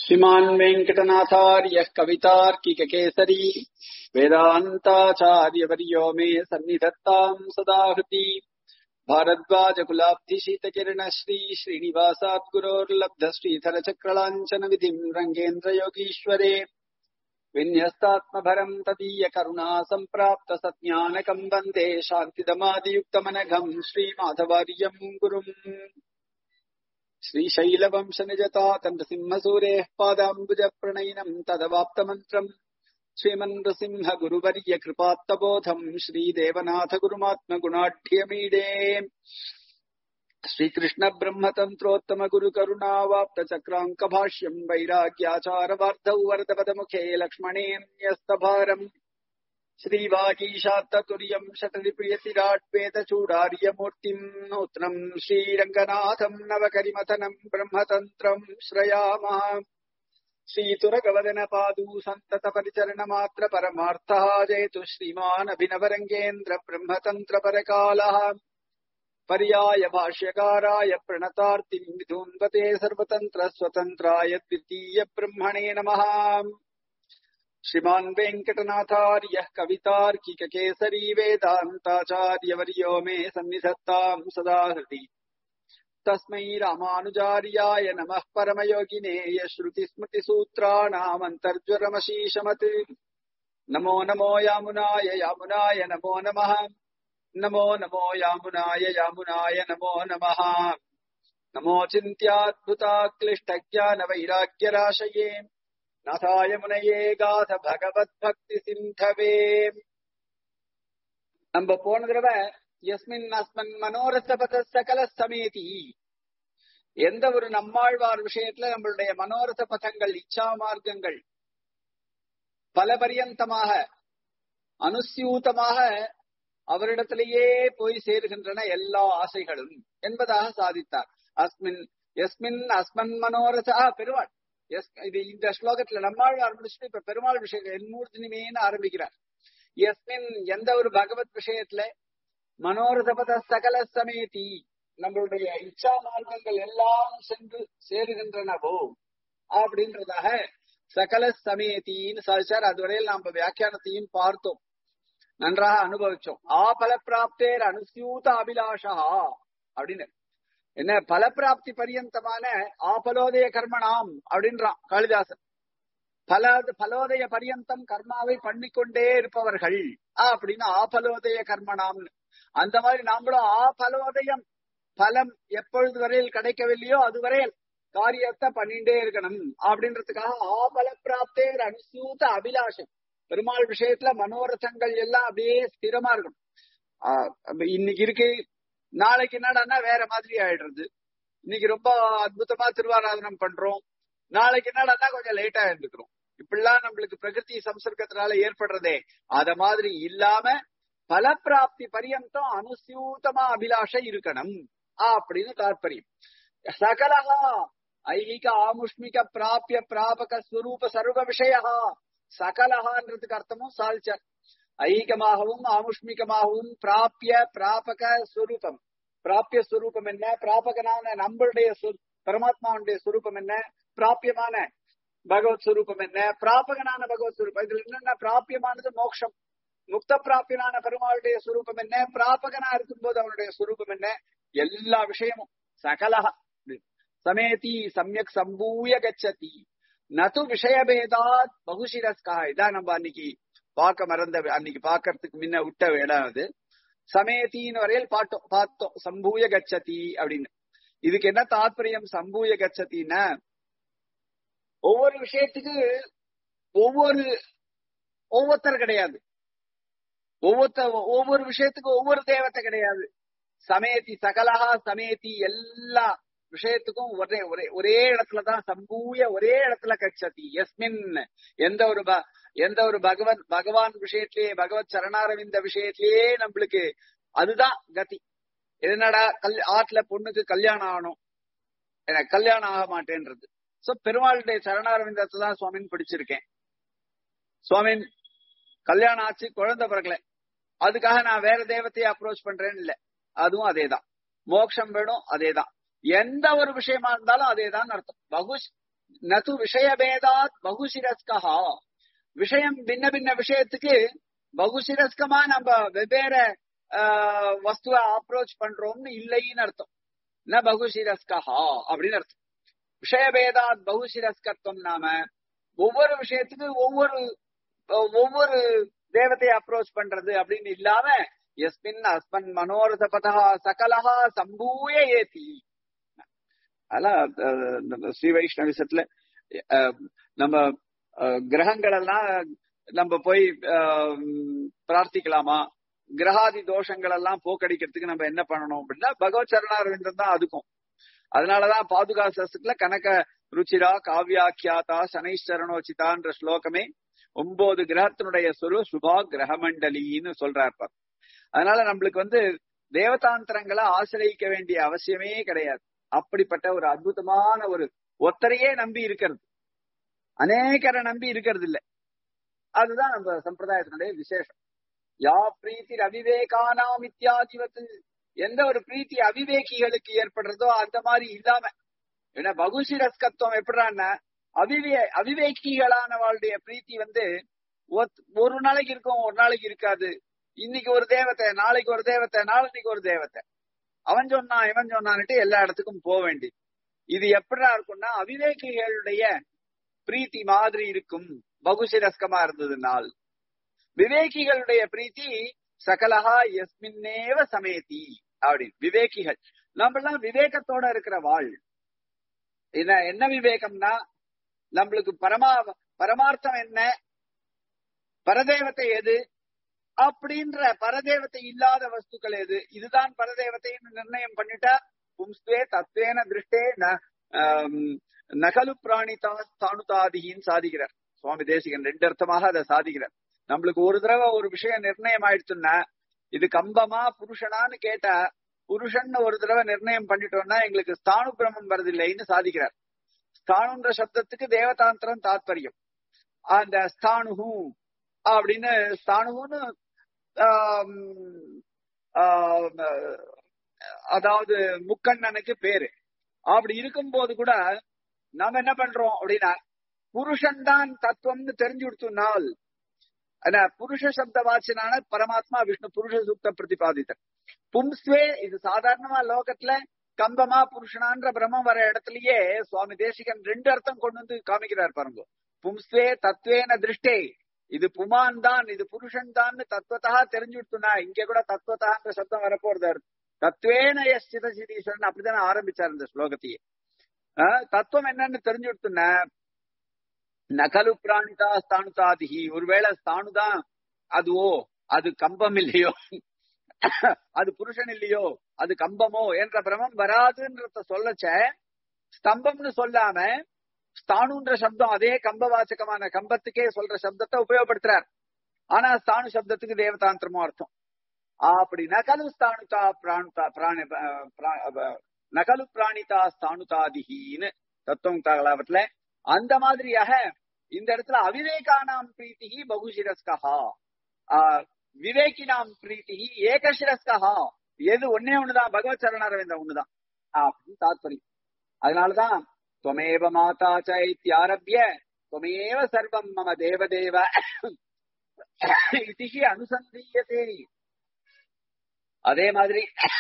श्रीमान् वेङ्कटनाथार्यः कवितार्किककेसरी वेदान्ताचार्यवर्यो मे सन्निधत्ताम् सदा हृति भारद्वाजकुलाब्धिशीतकिरणश्री श्रीनिवासात् गुरोर्लब्धश्रीधरचक्रलाञ्छन विधिम् रङ्गेन्द्रयोगीश्वरे विन्यस्तात्मभरम् तदीयकरुणा सम्प्राप्त सज्ञानकम् वन्दे शान्तिदमादियुक्तमनघम् श्रीमाधवार्यम् गुरुम् श्रीशैलवंशनिजतातनृसिंहसूरेः पादाम्बुजप्रणयिनम् तदवाप्तमन्त्रम् श्रीमन्नृसिंह गुरुवर्य कृपात्तबोधम् श्रीदेवनाथ गुरुमात्मगुणाढ्यमीडे श्रीकृष्ण ब्रह्मतन्त्रोत्तम गुरुकरुणावाप्त चक्राङ्कभाष्यम् वैराग्याचारवार्धौ वरदपदमुखे लक्ष्मणेऽन्यस्तभारम् श्रीवागीशात्ततुर्यम् शतरिप्रियतिराड्वेदचूडार्यमूर्तिम् नूत्नम् श्रीरङ्गनाथम् नवकरिमथनम् ब्रह्मतन्त्रम् श्रयामः श्रीतुरगवदनपादू सन्ततपरिचरणमात्र परमार्थः जयतु श्रीमान् अभिनवरङ्गेन्द्र ब्रह्मतन्त्रपरकालः पर्याय भाष्यकाराय प्रणतार्तिम् विधून्वते सर्वतन्त्र स्वतन्त्राय द्वितीय ब्रह्मणे नमः श्रीमान् वेङ्कटनाथार्यः कवितार्किककेसरी वेदान्ताचार्यवर्यो मे सन्निधत्ताम् सदा हृदि तस्मै रामानुजार्याय नमः परमयोगिने यश्रुतिस्मृतिसूत्राणामन्तर्ज्वरमशीशमत् नमो नमो यामुनाय यामुनाय नमो नमः नमो नमो यामुनाय यामुनाय नमो नमः नमो चिन्त्याद्भुताक्लिष्टज्ञानवैराग्यराशये नाथाय मुनये गाथ பகவத்பக்தி சிந்தவே நம்ம போன தடவை எஸ்மின் அஸ்மன் மனோரசபத சகல சமேதி எந்த ஒரு நம்மாழ்வார் விஷயத்துல நம்மளுடைய மனோரச பதங்கள் இச்சா மார்க்கங்கள் பல பரியந்தமாக அனுசியூதமாக அவரிடத்திலேயே போய் சேருகின்றன எல்லா ஆசைகளும் என்பதாக சாதித்தார் அஸ்மின் எஸ்மின் அஸ்மன் மனோரசா பெருமாள் எஸ் இது இந்த ஸ்லோகத்துல நம்மாழ்வார் முடிச்சுட்டு இப்ப பெருமாள் விஷயம் என்மூர்த்தினிமேன்னு ஆரம்பிக்கிறார் எஸ்மின் எந்த ஒரு பகவத் விஷயத்துல மனோரதபத சகல சமேதி நம்மளுடைய இச்சா மார்க்கங்கள் எல்லாம் சென்று சேருகின்றனவோ அப்படின்றதாக சகல சமேத்தின்னு சாதிச்சார் அதுவரையில் நாம வியாக்கியானத்தையும் பார்த்தோம் நன்றாக அனுபவிச்சோம் ஆ பல பிராப்தேர் அனுசியூத அபிலாஷா அப்படின்னு என்ன பலப்பிராப்தி பரியந்தமான ஆபலோதய கர்மணாம் அப்படின்றான் காளிதாசன் பல பலோதய பரியந்தம் கர்மாவை பண்ணிக்கொண்டே இருப்பவர்கள் அப்படின்னு ஆபலோதய கர்மணாம்னு அந்த மாதிரி நாமளும் ஆபலோதயம் பலம் எப்பொழுது வரையில் கிடைக்கவில்லையோ அது வரையில் காரியத்தை பண்ணிட்டே இருக்கணும் அப்படின்றதுக்காக ஆபல பிராப்தே அனுசூத அபிலாஷம் பெருமாள் விஷயத்துல மனோரதங்கள் எல்லாம் அப்படியே ஸ்திரமா இருக்கணும் இன்னைக்கு இருக்கு நாளைக்கு என்னடான்னா வேற மாதிரி ஆயிடுறது இன்னைக்கு ரொம்ப அற்புதமா திருவாராதனம் பண்றோம் நாளைக்கு என்னடான்னா கொஞ்சம் லேட்டா இருந்துக்கிறோம் இப்படிலாம் நம்மளுக்கு பிரகிருதி சம்சர்க்கத்தினால ஏற்படுறதே அத மாதிரி இல்லாம பல பிராப்தி பரியந்தம் அனுசியூதமா அபிலாஷை இருக்கணும் அப்படின்னு தாற்பயம் சகலகா ஐகிக ஆமுஷ்மிக பிராபிய பிராபக ஸ்வரூப சர்வ விஷயா சகலகான்றதுக்கு அர்த்தமும் சாதிச்சார் ஐகிகமாகவும் ஆமுஷ்மிகமாகவும் பிராபிய பிராபக ஸ்வரூபம் பிராபிய ஸ்வரூபம் என்ன பிராபகனான நம்மளுடைய பரமாத்மாவுடைய ஸ்வரூபம் என்ன பிராபியமான பகவத் ஸ்வரூபம் என்ன பிராபகனான பகவத் ஸ்வரூபம் இதுல என்னென்ன பிராபியமானது மோட்சம் முக்த பிராபியனான பெருமாளுடைய ஸ்வரூபம் என்ன பிராபகனா இருக்கும்போது அவனுடைய ஸ்வரூபம் என்ன எல்லா விஷயமும் சகலக சமேதி சமயக் சம்பூய கச்சதி நது விஷயபேதாத் பகுஷிரஸ்கா இதான் நம்ம அன்னைக்கு பார்க்க மறந்த அன்னைக்கு பாக்கிறதுக்கு முன்ன விட்ட இடம் அது சமேத்தின்னு வரையில் பாட்டோம் பார்த்தோம் சம்பூய கச்சதி அப்படின்னு இதுக்கு என்ன தாத்பரியம் சம்பூய கச்சத்தின்னா ஒவ்வொரு விஷயத்துக்கு ஒவ்வொரு ஒவ்வொருத்தர் கிடையாது ஒவ்வொருத்த ஒவ்வொரு விஷயத்துக்கு ஒவ்வொரு தேவத்தை கிடையாது சமேதி சகலகா சமேதி எல்லா விஷயத்துக்கும் ஒரே ஒரே ஒரே இடத்துலதான் சம்பூய ஒரே இடத்துல கச்சதி எஸ்மின் எந்த ஒரு எந்த ஒரு பகவன் பகவான் விஷயத்திலேயே பகவத் சரணாரவிந்த விஷயத்திலேயே நம்மளுக்கு அதுதான் கதி என்னடா கல் ஆற்றுல பொண்ணுக்கு கல்யாணம் ஆகணும் எனக்கு கல்யாணம் ஆக மாட்டேன்றது சோ பெருமாளுடைய சரணாரவிந்தத்தை தான் சுவாமின் பிடிச்சிருக்கேன் சுவாமின் கல்யாணம் ஆச்சு குழந்தை பிறக்கல அதுக்காக நான் வேற தெய்வத்தையே அப்ரோச் பண்றேன்னு இல்ல அதுவும் அதேதான் மோட்சம் வேணும் அதேதான் எந்த ஒரு விஷயமா இருந்தாலும் அதேதான் அர்த்தம் பகுஷ் நது விஷயபேதாத் பகுசிரஸ்கா விஷயம் பின்ன பின்ன விஷயத்துக்கு பகுசிரஸ்கமா நம்ம வெவ்வேறு வஸ்துவ அப்ரோச் பண்றோம்னு இல்லைன்னு அர்த்தம் ந பகுசிரஸ்கா அப்படின்னு அர்த்தம் விஷயபேதாத் பகுசிரஸ்கத்துவம் நாம ஒவ்வொரு விஷயத்துக்கு ஒவ்வொரு ஒவ்வொரு தேவத்தையை அப்ரோச் பண்றது அப்படின்னு இல்லாம எஸ்மின் அஸ்மன் மனோரத பதா சகலஹா சம்பூய ஏத்தி அதெல்லாம் ஸ்ரீ வைஷ்ணவிசத்துல நம்ம கிரகங்கள் எல்லாம் நம்ம போய் பிரார்த்திக்கலாமா கிரகாதி தோஷங்கள் எல்லாம் போக்கடிக்கிறதுக்கு நம்ம என்ன பண்ணணும் அப்படின்னா பகவத் சரணாரவிந்தம் தான் அதுக்கும் அதனாலதான் பாதுகா சஸ்துல கனக ருச்சிரா காவியாக்கியாதா சனைஸ்வரணோச்சிதான்ற ஸ்லோகமே ஒன்பது கிரகத்தினுடைய சொரு சுபா கிரகமண்டலின்னு சொல்றாரு அதனால நம்மளுக்கு வந்து தேவதாந்திரங்களை ஆசிரியிக்க வேண்டிய அவசியமே கிடையாது அப்படிப்பட்ட ஒரு அற்புதமான ஒரு ஒத்தரையே நம்பி இருக்கிறது அநேகரை நம்பி இருக்கிறது இல்லை அதுதான் நம்ம சம்பிரதாயத்தினுடைய விசேஷம் யா பிரீத்தி அவிவேகானாம் இத்தியாதிவத்து எந்த ஒரு பிரீத்தி அவிவேகிகளுக்கு ஏற்படுறதோ அந்த மாதிரி இல்லாம ஏன்னா பகுசிரஸ்கத்துவம் எப்படின்னா அவிவே அவிவேகிகளானவாளுடைய பிரீத்தி வந்து ஒரு நாளைக்கு இருக்கும் ஒரு நாளைக்கு இருக்காது இன்னைக்கு ஒரு தேவத்தை நாளைக்கு ஒரு தேவத்தை நாளைக்கு ஒரு தேவத்தை அவன் சொன்னான் இவன் சொன்னான்ட்டு எல்லா இடத்துக்கும் போக வேண்டி இது எப்படா இருக்கும்னா அவிவேகிகளுடைய பிரீத்தி மாதிரி இருக்கும் பகுசிரஸ்கமா இருந்ததுனால் விவேகிகளுடைய பிரீத்தி சகலஹா எஸ்மின்னேவ சமேதி அப்படின்னு விவேகிகள் நம்மளாம் விவேகத்தோட இருக்கிற வாழ் என்ன என்ன விவேகம்னா நம்மளுக்கு பரமா பரமார்த்தம் என்ன பரதேவத்தை எது அப்படின்ற பரதேவத்தை இல்லாத வஸ்துக்கள் எது இதுதான் பரதேவத்தைன்னு நிர்ணயம் பண்ணிட்டா பும்ஸ்துவே தத்வேன திருஷ்டே நகலு பிராணிதா ஸ்தானுதாதிகின்னு சாதிக்கிறார் சுவாமி தேசிகன் ரெண்டு அர்த்தமாக அதை சாதிக்கிறார் நம்மளுக்கு ஒரு தடவை ஒரு விஷயம் நிர்ணயம் ஆயிடுச்சுன்னா இது கம்பமா புருஷனான்னு கேட்டா புருஷன் ஒரு தடவை நிர்ணயம் பண்ணிட்டோம்னா எங்களுக்கு ஸ்தானு பிரமம் வருதில்லைன்னு சாதிக்கிறார் ஸ்தானுன்ற சப்தத்துக்கு தேவதாந்திரம் தாத்பரியம் அந்த ஸ்தானுகு அப்படின்னு ஸ்தானுகுன்னு அதாவது முக்கண்ணனுக்கு பேரு அப்படி இருக்கும்போது கூட நாம என்ன பண்றோம் அப்படின்னா புருஷன் தான் தத்துவம்னு தெரிஞ்சு கொடுத்தோம்னால் புருஷ சப்த வாச்சனான பரமாத்மா விஷ்ணு புருஷ சூக்த பிரதிபாதித்தர் பும்ஸ்வே இது சாதாரணமா லோகத்துல கம்பமா புருஷனான்ற பிரம்மம் வர இடத்துலயே சுவாமி தேசிகன் ரெண்டு அர்த்தம் கொண்டு வந்து காமிக்கிறார் பாருங்க பும்ஸ்வே தத்வேன திருஷ்டே இது புமான் தான் இது புருஷன் தான் தத்துவத்தா தெரிஞ்சு விட்டுனா இங்க கூட தத்துவத்தான்ற சப்தம் வரப்போறது தத்வேன எஸ் சிதசிதீஸ்வரன் அப்படித்தானே ஆரம்பிச்சார் இந்த ஸ்லோகத்தையே தத்துவம் என்னன்னு தெரிஞ்சு விட்டுனா நகலு பிராணிதா ஸ்தானுதாதிகி ஒருவேளை ஸ்தானுதான் அதுவோ அது கம்பம் இல்லையோ அது புருஷன் இல்லையோ அது கம்பமோ என்ற பிரமம் வராதுன்றத சொல்லச்ச ஸ்தம்பம்னு சொல்லாம ஸ்தானுன்ற சப்தம் அதே கம்பவாச்சகமான கம்பத்துக்கே சொல்ற சப்தத்தை உபயோகப்படுத்துறார் ஆனா ஸ்தானு சப்தத்துக்கு தேவதாந்திரமும் அர்த்தம் அப்படி நகலு ஸ்தானுதா பிராணுதா பிராணி நகலு பிராணிதா ஸ்தானுதாதிகின்னு தத்துவம் தகலாவத்துல அந்த மாதிரியாக இந்த இடத்துல அவிவேகானாம் பிரீத்திகி பகுசிரஸ்கா விவேகினாம் பிரீத்திகி ஏகசிரஸ்கா எது ஒன்னே ஒண்ணுதான் பகவத் சரணரவிந்த ஒண்ணுதான் அப்படின்னு தாத்பரியம் அதனாலதான் துவமேவ மாதா சைத்தியாரபிய துவமேவ சர்வம் மம தேவதேவ இதிகி அனுசந்தீயதே அதே மாதிரி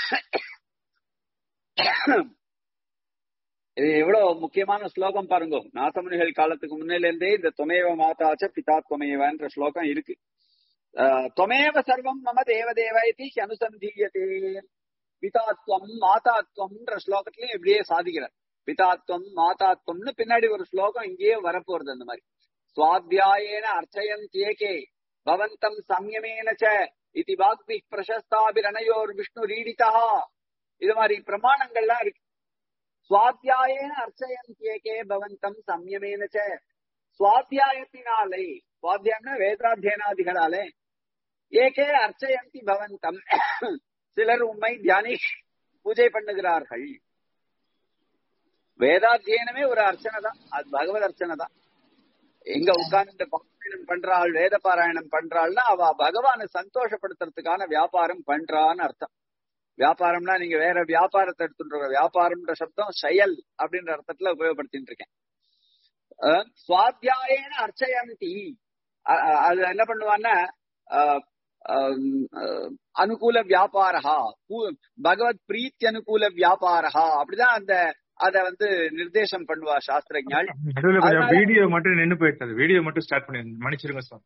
இது எவ்வளவு முக்கியமான ஸ்லோகம் பாருங்க நாசமுனிகள் காலத்துக்கு முன்னில இருந்தே இந்த தொமேவ மாதாச்ச பிதா தொமேவன்ற ஸ்லோகம் இருக்கு தொமேவ சர்வம் மம தேவதேவ இதி அனுசந்தீயதே பிதாத்வம் மாதாத்வம்ன்ற ஸ்லோகத்திலயும் இப்படியே சாதிக்கிறார் பிதாத்வம் மாதாத்வம்னு பின்னாடி ஒரு ஸ்லோகம் இங்கேயே வரப்போறது அந்த மாதிரி சுவாத்தியாயேன அர்ச்சயன் தேகே பவந்தம் சம்யமேன ச இது வாக்பி பிரசஸ்தாபிரணயோர் விஷ்ணு ரீடிதா இது மாதிரி பிரமாணங்கள்லாம் இருக்கு சுவாத்தியாயேன அர்ச்சயன் கேகே பவந்தம் சம்யமேன ச சுவாத்தியாயத்தினாலே சுவாத்தியாயம்னா வேதாத்தியனாதிகளாலே ஏகே அர்ச்சயந்தி பவந்தம் சிலர் உண்மை தியானி பூஜை பண்ணுகிறார்கள் வேதாத்தியனமே ஒரு அர்ச்சனை தான் அது பகவத் அர்ச்சனை தான் எங்க உட்கார்ந்து பாராயணம் பண்றாள் வேத பாராயணம் பண்றாள்னா அவ பகவானை சந்தோஷப்படுத்துறதுக்கான வியாபாரம் பண்றான்னு அர்த்தம் வியாபாரம்னா நீங்க வேற வியாபாரத்தை எடுத்துட்டு வியாபாரம்ன்ற சப்தம் செயல் அப்படின்ற அர்த்தத்துல உபயோகப்படுத்திட்டு இருக்கேன் அஹ், சுவாத்தியாயேன அர்ச்சயந்தி அ- அ- அது என்ன பண்ணுவான்னா அஹ், அஹ், அஹ், அனுகூல வியாபாரா பூ- பகவத் பிரீத்தி அனுகூல வியாபாரா அப்படிதான் அந்த அத வந்து நிர்தேசம் பண்ணுவா சாஸ்திரஞாள் நடுவுல கொஞ்சம் அதனால- வீடியோ மட்டும் நின்னு போயிடுச்சு வீடியோ மட்டும் ஸ்டார்ட் பண்ணி மன்னிச்சிருங்க சுவாமி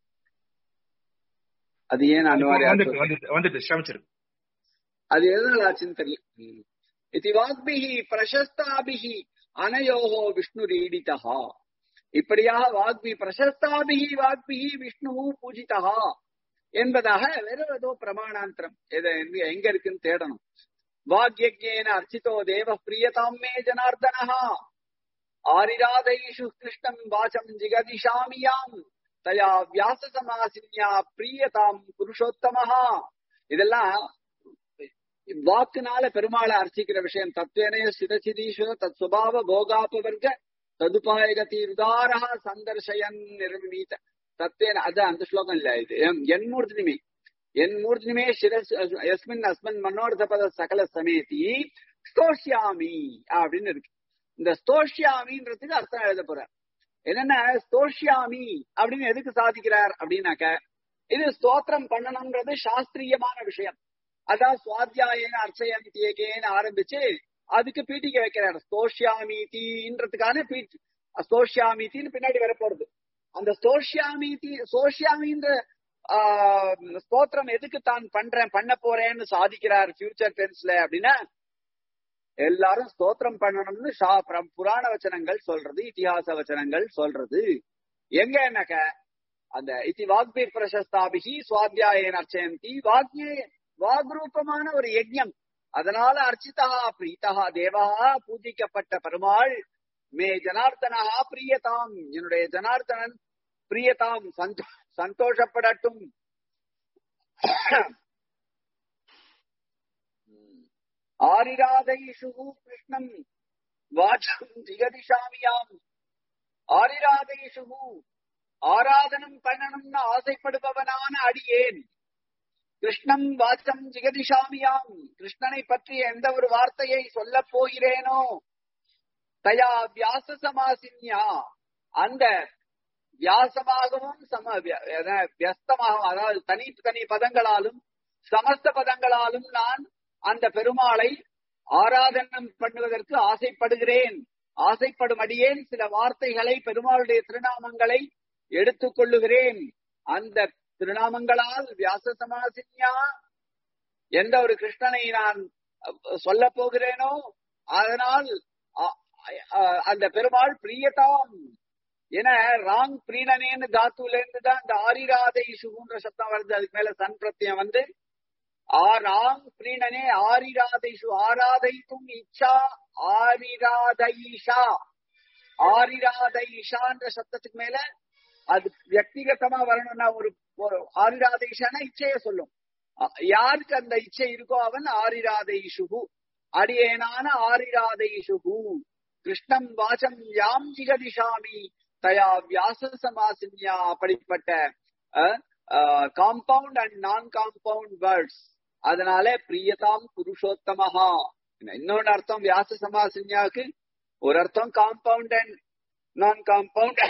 அது ஏன் அந்த மாதிரி வந்துட்டு ஆச்சு? வந்துட்டு வந்துட்டு ஷமிச்சிருங்க அது எதனால ஆச்சுன்னு தெரியல ம். இதி வாக்பிஹி பிரசஸ்தாபிஹி அனயோகோ விஷ்ணு ரீடிதா இப்படியாக வாக்பி பிரசஸ்தாபிஹி வாக்பிஹி விஷ்ணு பூஜிதா என்பதாக வேற ஏதோ பிரமாணாந்திரம் எது எங்க- எங்க இருக்குன்னு தேடணும் வாக்யஜேன அர்ச்சிதோ தேவ பிரியதாம் மே ஜனார்தனஹா ஆரிராதைஷு கிருஷ்ணம் வாசம் ஜிகதிஷாமியாம் தயா வியாச சமாசின்யா பிரியதாம் புருஷோத்தமஹா இதெல்லாம் வாக்குனால பெருமாளை அர்ச்சிக்கிற விஷயம் தத்வேனே சிதசிதீஸ்வர தத் சுபாவ போகாபவர்க ததுபாயக தீர்தாரா சந்தர்ஷயன் நிர்மீத தத்வேன அது அந்த ஸ்லோகம் இல்ல இது எம்- என் மூர்த்தினிமே என் மூர்த்தினிமே சிரஸ் எஸ்மின் அஸ்மன் மனோர்த்த பத சகல சமேதி ஸ்தோஷ்யாமி அப்படின்னு இருக்கு இந்த ஸ்தோஷ்யாமின்றதுக்கு அர்த்தம் எழுத போறார் என்னன்னா ஸ்தோஷ்யாமி அப்படின்னு எதுக்கு சாதிக்கிறார் அப்படின்னாக்க இது ஸ்தோத்திரம் பண்ணணும்ன்றது சாஸ்திரியமான விஷயம் அதான் சுவாத்தியாயன அர்ச்சயந்தியகேன்னு ஆரம்பிச்சு அதுக்கு பீட்டிக்க வைக்கிறார் ஸ்தோஷ்யாமீதின்றதுக்கான பீட் ஸ்தோஷ்யாமீதின்னு பின்னாடி வர போறது அந்த ஸ்தோஷ்யாமீதி சோஷ்யாமின்ற ஆஹ், ஸ்தோத்திரம் எதுக்கு தான் பண்றேன் பண்ண போறேன்னு சாதிக்கிறார் ஃபியூச்சர் டென்ஸ்ல அப்படின்னா எல்லாரும் ஸ்தோத்திரம் பண்ணணும்னு சா- பிர- புராண வச்சனங்கள் சொல்றது இதிகாச வச்சனங்கள் சொல்றது எங்க என்னக்க அந்த இத்தி வாக்பீர் பிரசஸ்தாபிகி சுவாத்தியாயன் அர்ச்சயந்தி வாக்யே வாக்ரூபமான ஒரு யஜ்ஞம் அதனால அர்ச்சிதா பிரீதா தேவா பூஜிக்கப்பட்ட பெருமாள் மே ஜனார்தனா பிரியதாம் என்னுடைய ஜனார்தனன் பிரியதாம் சந்தோ சந்தோஷப்படட்டும் ஆரிராதைஷு கிருஷ்ணம் வாச்சம் ஜிகதிஷாமியாம் ஆரிராதைஷு ஆராதனம் பண்ணணும்னு ஆசைப்படுபவனான அடியேன் கிருஷ்ணம் வாச்சம் ஜிகதிஷாமியாம் கிருஷ்ணனை பற்றி எந்த ஒரு வார்த்தையை சொல்லப் போகிறேனோ தயா வியாச சமாசின்யா அந்த வியாசமாகவும் சம விய- என- வியஸ்தமாகவும் அதாவது தனி தனி பதங்களாலும் சமஸ்த பதங்களாலும் நான் அந்த பெருமாளை ஆராதனம் பண்ணுவதற்கு ஆசைப்படுகிறேன் ஆசைப்படும் அடியேன் சில வார்த்தைகளை பெருமாளுடைய திருநாமங்களை எடுத்துக் கொள்ளுகிறேன் அந்த திருநாமங்களால் வியாச சமாசின்யா எந்த ஒரு கிருஷ்ணனை நான் சொல்ல போகிறேனோ அதனால் அ- அ- அந்த பெருமாள் பிரியதாம் என ராங் பிரீணனேன்னு தாத்துல இருந்து தான் இந்த ஆரிராதை சுகுன்ற சத்தம் வருது அதுக்கு மேல சன் பிரத்தியம் வந்து ஆ ராங் பிரீணனே ஆரிராதைஷு ஆராதைத்தும் இச்சா ஆரிராதைஷா ஆரிராதைஷான்ற சத்தத்துக்கு மேல அது வியக்திகதமா வரணும்னா ஒரு ஒரு ஆரிராதைஷானா இச்சைய சொல்லும் அ- யாருக்கு அந்த இச்சை இருக்கோ அவன் ஆரிராதைஷுகு அடியேனான ஆரிராதைஷுகு கிருஷ்ணம் வாசம் யாம் ஜிகதிஷாமி தயா வியாச சமாசின்யா அப்படிப்பட்ட compound and non compound words அதனால பிரியதாம் புருஷோத்தமஹா இன்னொன்னு அர்த்தம் வியாச சமாசின்யாவுக்கு ஒரு அர்த்தம் காம்பவுண்ட் அண்ட் நான் காம்பவுண்ட்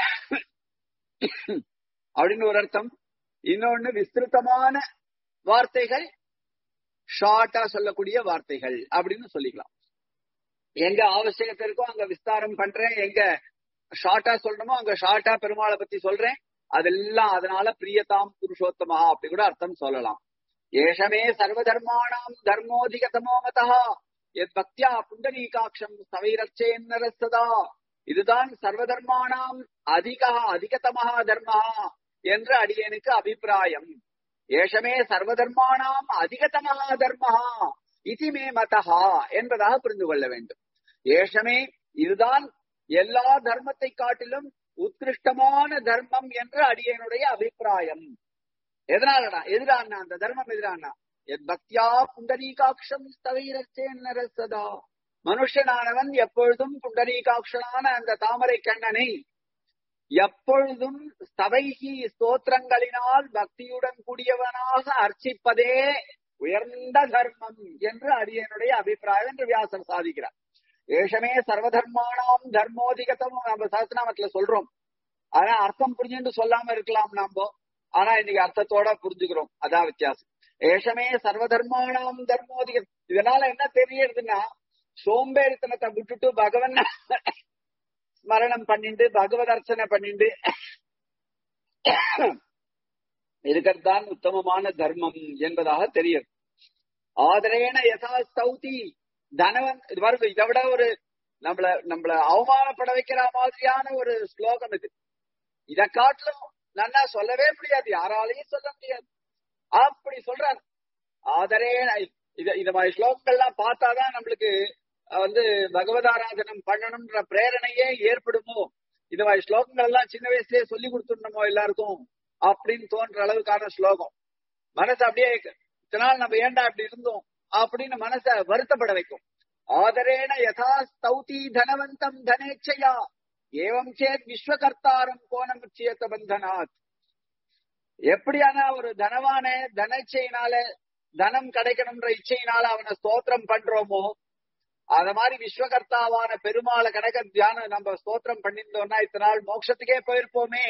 அப்படின்னு ஒரு அர்த்தம் இன்னொன்னு விஸ்திருத்தமான வார்த்தைகள் ஷார்ட்டா சொல்லக்கூடிய வார்த்தைகள் அப்படின்னு சொல்லிக்கலாம் எங்க ஆவசியத்தை இருக்கோ அங்க விஸ்தாரம் பண்றேன் எங்க ஷார்ட்டா சொல்லணுமோ அங்க ஷார்ட்டா பெருமாளை பத்தி சொல்றேன் அதெல்லாம் அதனால பிரியதாம் புருஷோத்தமா அப்படி கூட அர்த்தம் சொல்லலாம் ஏஷமே சர்வதர்மாணாம் தர்மோதிகதமோ மதா எத் பக்தியா புண்டரீகாட்சம் சவைரச்சேன்னரசதா இதுதான் சர்வதர்மாணாம் அதிக அதிகதமஹா தர்மஹா என்ற அடியனுக்கு அபிப்பிராயம் ஏஷமே சர்வதர்மாணாம் அதிகதமஹா தர்மஹா இது மே மதஹா என்பதாக புரிந்து கொள்ள வேண்டும் ஏஷமே இதுதான் எல்லா தர்மத்தை காட்டிலும் உத்கிருஷ்டமான தர்மம் என்று அடியனுடைய அபிப்பிராயம் எதனாலடா எதிரானா அந்த தர்மம் எதிரானா எத் பக்தியா புண்டரீகாட்சம் ஸ்தவைரச்சேன்னரசதா மனுஷனானவன் எப்பொழுதும் புண்டரீகாட்சனான அந்த தாமரை கண்ணனை எப்பொழுதும் ஸ்தவைகி ஸ்தோத்திரங்களினால் பக்தியுடன் கூடியவனாக அர்ச்சிப்பதே உயர்ந்த தர்மம் என்று அடியனுடைய அபிப்பிராயம் என்று வியாசர் சாதிக்கிறார் ஏஷமே சர்வதர்மானாம் தர்மோதிகத்தம் நம்ம சஹஸ்ரநாமத்துல சொல்றோம் ஆனா அர்த்தம் புரிஞ்சுட்டு சொல்லாம இருக்கலாம் நாம ஆனா இன்னைக்கு அர்த்தத்தோட புரிஞ்சுக்கிறோம் அதான் வித்தியாசம் ஏஷமே சர்வதர்மானாம் தர்மோதிகம் இதனால என்ன தெரியறதுன்னா சோம்பேறித்தனத்தை விட்டுட்டு பகவன் ஸ்மரணம் பண்ணிட்டு பகவத் அர்ச்சனை பண்ணிட்டு இருக்கிறது தான் உத்தமமான தர்மம் என்பதாக தெரியுது ஆதரேன யதா ஸ்தௌதி தனவன் இது பாருங்க இதை விட ஒரு நம்மள நம்மள அவமானப்பட வைக்கிற மாதிரியான ஒரு ஸ்லோகம் இது இத காட்டிலும் நன்னா சொல்லவே முடியாது யாராலையும் சொல்ல முடியாது அப்படி சொல்றார் ஆதரேன இத இந்த மாதிரி ஸ்லோகங்கள்லாம் பார்த்தாதான் நம்மளுக்கு வந்து பகவதாராதனம் பண்ணணும்ன்ற பிரேரணையே ஏற்படுமோ இந்த மாதிரி ஸ்லோகங்கள் எல்லாம் சின்ன வயசுலயே சொல்லி கொடுத்துடணுமோ எல்லாருக்கும் அப்படின்னு தோன்ற அளவுக்கான ஸ்லோகம் மனசு அப்படியே இத்தனை நாள் நம்ம ஏண்டா அப்படி இருந்தோம் அப்படின்னு மனச வருத்தப்பட வைக்கும் ஆதரேன யதா ஸ்தௌதி தனவந்தம் தனேச்சையா ஏவம் சேத் விஸ்வகர்த்தாரம் கோணம் உச்சியத்த பந்தனாத் எப்படியான ஒரு தனவான தனச்சையினால தனம் கிடைக்கணும்ன்ற இச்சையினால அவனை ஸ்தோத்திரம் பண்றோமோ அத மாதிரி விஸ்வகர்த்தாவான பெருமாளை கணக்க தியானம் நம்ம ஸ்தோத்திரம் பண்ணிருந்தோம்னா இத்தனை நாள் மோட்சத்துக்கே போயிருப்போமே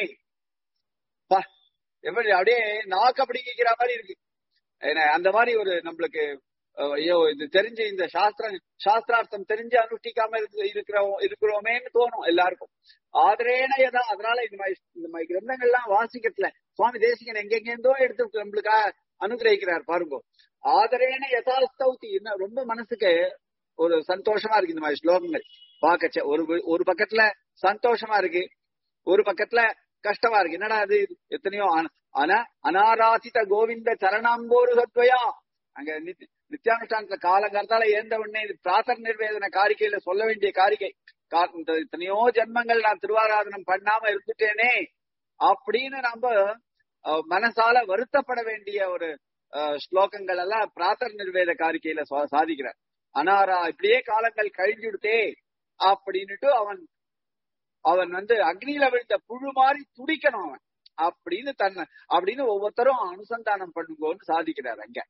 எப்படி அப்படியே நாக்கு அப்படிங்கிற மாதிரி இருக்கு அந்த மாதிரி ஒரு நம்மளுக்கு ஐயோ இது தெரிஞ்சு இந்த சாஸ்திரம் சாஸ்திரார்த்தம் தெரிஞ்சு அனுஷ்டிக்காம இருக்கிறோம் இருக்கிறோமேன்னு தோணும் எல்லாருக்கும் ஆதரேன எதா அதனால இந்த மாதிரி இந்த மாதிரி கிரந்தங்கள்லாம் வாசிக்கத்துல சுவாமி தேசிகன் எங்கெங்கேருந்தோ எடுத்து நம்மளுக்கா அனுகிரகிக்கிறார் பாருங்க ஆதரேன யதாஸ்தௌதி ரொம்ப மனசுக்கு ஒரு சந்தோஷமா இருக்கு இந்த மாதிரி ஸ்லோகங்கள் பார்க்கச்ச ஒரு ஒரு பக்கத்துல சந்தோஷமா இருக்கு ஒரு பக்கத்துல கஷ்டமா இருக்கு என்னடா அது எத்தனையோ ஆனா அனாராசித கோவிந்த சரணாம்போரு சத்வயா அங்க நித்தியானுஷ்டானத்துல காலங்காலத்தால ஏந்த உடனே இது பிராத்தர் நிர்வேதன காரிக்கையில சொல்ல வேண்டிய காரிக்கை எத்தனையோ ஜென்மங்கள் நான் திருவாராதனம் பண்ணாம இருந்துட்டேனே அப்படின்னு நம்ம மனசால வருத்தப்பட வேண்டிய ஒரு ஸ்லோகங்கள் எல்லாம் பிராத்தர் நிர்வேத காரிக்கையில சாதிக்கிறார் அனாரா இப்படியே காலங்கள் கழிஞ்சுடுத்தே அப்படின்னுட்டு அவன் அவன் வந்து அக்னியில விழுந்த புழு மாதிரி துடிக்கணும் அவன் அப்படின்னு தன்னை அப்படின்னு ஒவ்வொருத்தரும் அனுசந்தானம் பண்ணுங்கன்னு சாதிக்கிறார் அங்க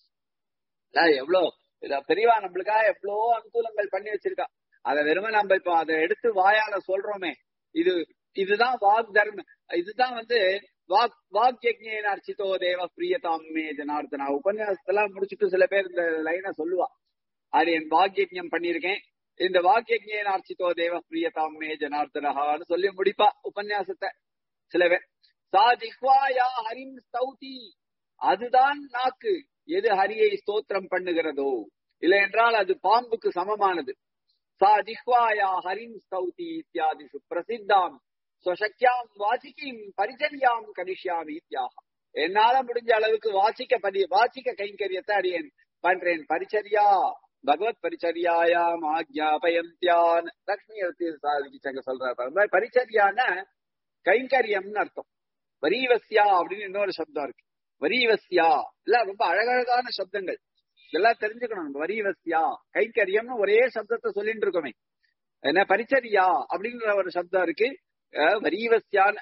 எவ்வளவு பெரியவா நம்மளுக்காக எவ்வளவோ அனுகூலங்கள் பண்ணி வச்சிருக்கா அத வெறும நம்ம இப்ப அதை எடுத்து வாயால சொல்றோமே இது இதுதான் வாக் தர்ம இதுதான் வந்து வாக் வாக் யஜ்ஞேன அர்ச்சிதோ தேவ பிரியதாமே ஜனார்தனா உபன்யாசத்தெல்லாம் முடிச்சுட்டு சில பேர் இந்த லைனை சொல்லுவா அது என் வாக்யஜம் பண்ணிருக்கேன் இந்த வாக்யஜேன அர்ச்சிதோ தேவ பிரியதாமே ஜனார்தனஹான்னு சொல்லி முடிப்பா உபன்யாசத்தை சில பேர் சா ஜிஹ்வாயா ஹரிம் ஸ்தௌதி அதுதான் நாக்கு எது ஹரியை ஸ்தோத்திரம் பண்ணுகிறதோ இல்லை என்றால் அது பாம்புக்கு சமமானது சா ஜிஹ்வாயா ஹரிம் ஸ்தௌதி இத்தியாதிஷு பிரசித்தாம் ஸ்வசக்யாம் வாசிக்கிம் பரிச்சரியாம் கனிஷ்யாமி இத்தியாக என்னால முடிஞ்ச அளவுக்கு வாசிக்க பதி வாசிக்க கைங்கரியத்தை அடியேன் பண்றேன் பரிச்சரியா பகவத் பரிச்சரியாயாம் ஆக்ஞாபயந்தியான் லக்ஷ்மி எடுத்து சாதிச்சாங்க சொல்றாரு பரிச்சரியான கைங்கரியம்னு அர்த்தம் வரிவசியா அப்படின்னு இன்னொரு சப்தம் இருக்கு வரிவசியா எல்லாம் ரொம்ப அழகழகான சப்தங்கள் இதெல்லாம் தெரிஞ்சுக்கணும் நம்ம வரிவசியா கைங்கரியம்னு ஒரே சப்தத்தை சொல்லிட்டு இருக்கோமே என்ன பரிச்சரியா அப்படிங்கிற ஒரு சப்தம் இருக்கு வரிவசியான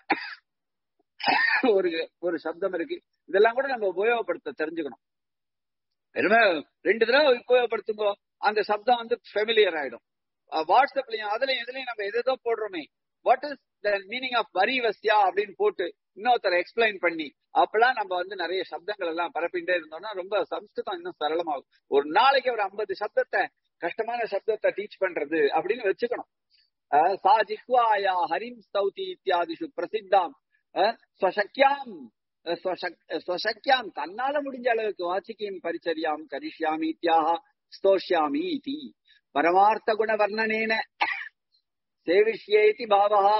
ஒரு ஒரு சப்தம் இருக்கு இதெல்லாம் கூட நம்ம உபயோகப்படுத்த தெரிஞ்சுக்கணும் வெறுமே ரெண்டு தடவை உபயோகப்படுத்துங்கோ அந்த சப்தம் வந்து ஃபெமிலியர் ஆயிடும் வாட்ஸ்அப்லயும் அதுலயும் இதுலயும் நம்ம எதோ போடுறோமே what is the meaning of வரிவசியா அப்படின்னு போட்டு இன்னொருத்தர் எக்ஸ்பிளைன் பண்ணி அப்பெல்லாம் நம்ம வந்து நிறைய சப்தங்கள் எல்லாம் பரப்பிட்டே இருந்தோம்னா ரொம்ப சம்ஸ்கிருதம் இன்னும் சரளமாகும் ஒரு நாளைக்கு ஒரு ஐம்பது சப்தத்தை கஷ்டமான சப்தத்தை டீச் பண்றது அப்படின்னு வச்சுக்கணும் சா ஜிஹ்வாயா ஹரிம் ஸ்தௌதி இத்தியாதிஷு பிரசித்தாம் ஸ்வசக்யாம் ஸ்வசக்யாம் தன்னால முடிஞ்ச அளவுக்கு வாசிக்கியும் பரிச்சரியாம் கரிஷ்யாமி இத்தியாக ஸ்தோஷ்யாமி இதி பரமார்த்த குண வர்ணனேன சேவிஷ்யேதி பாவஹா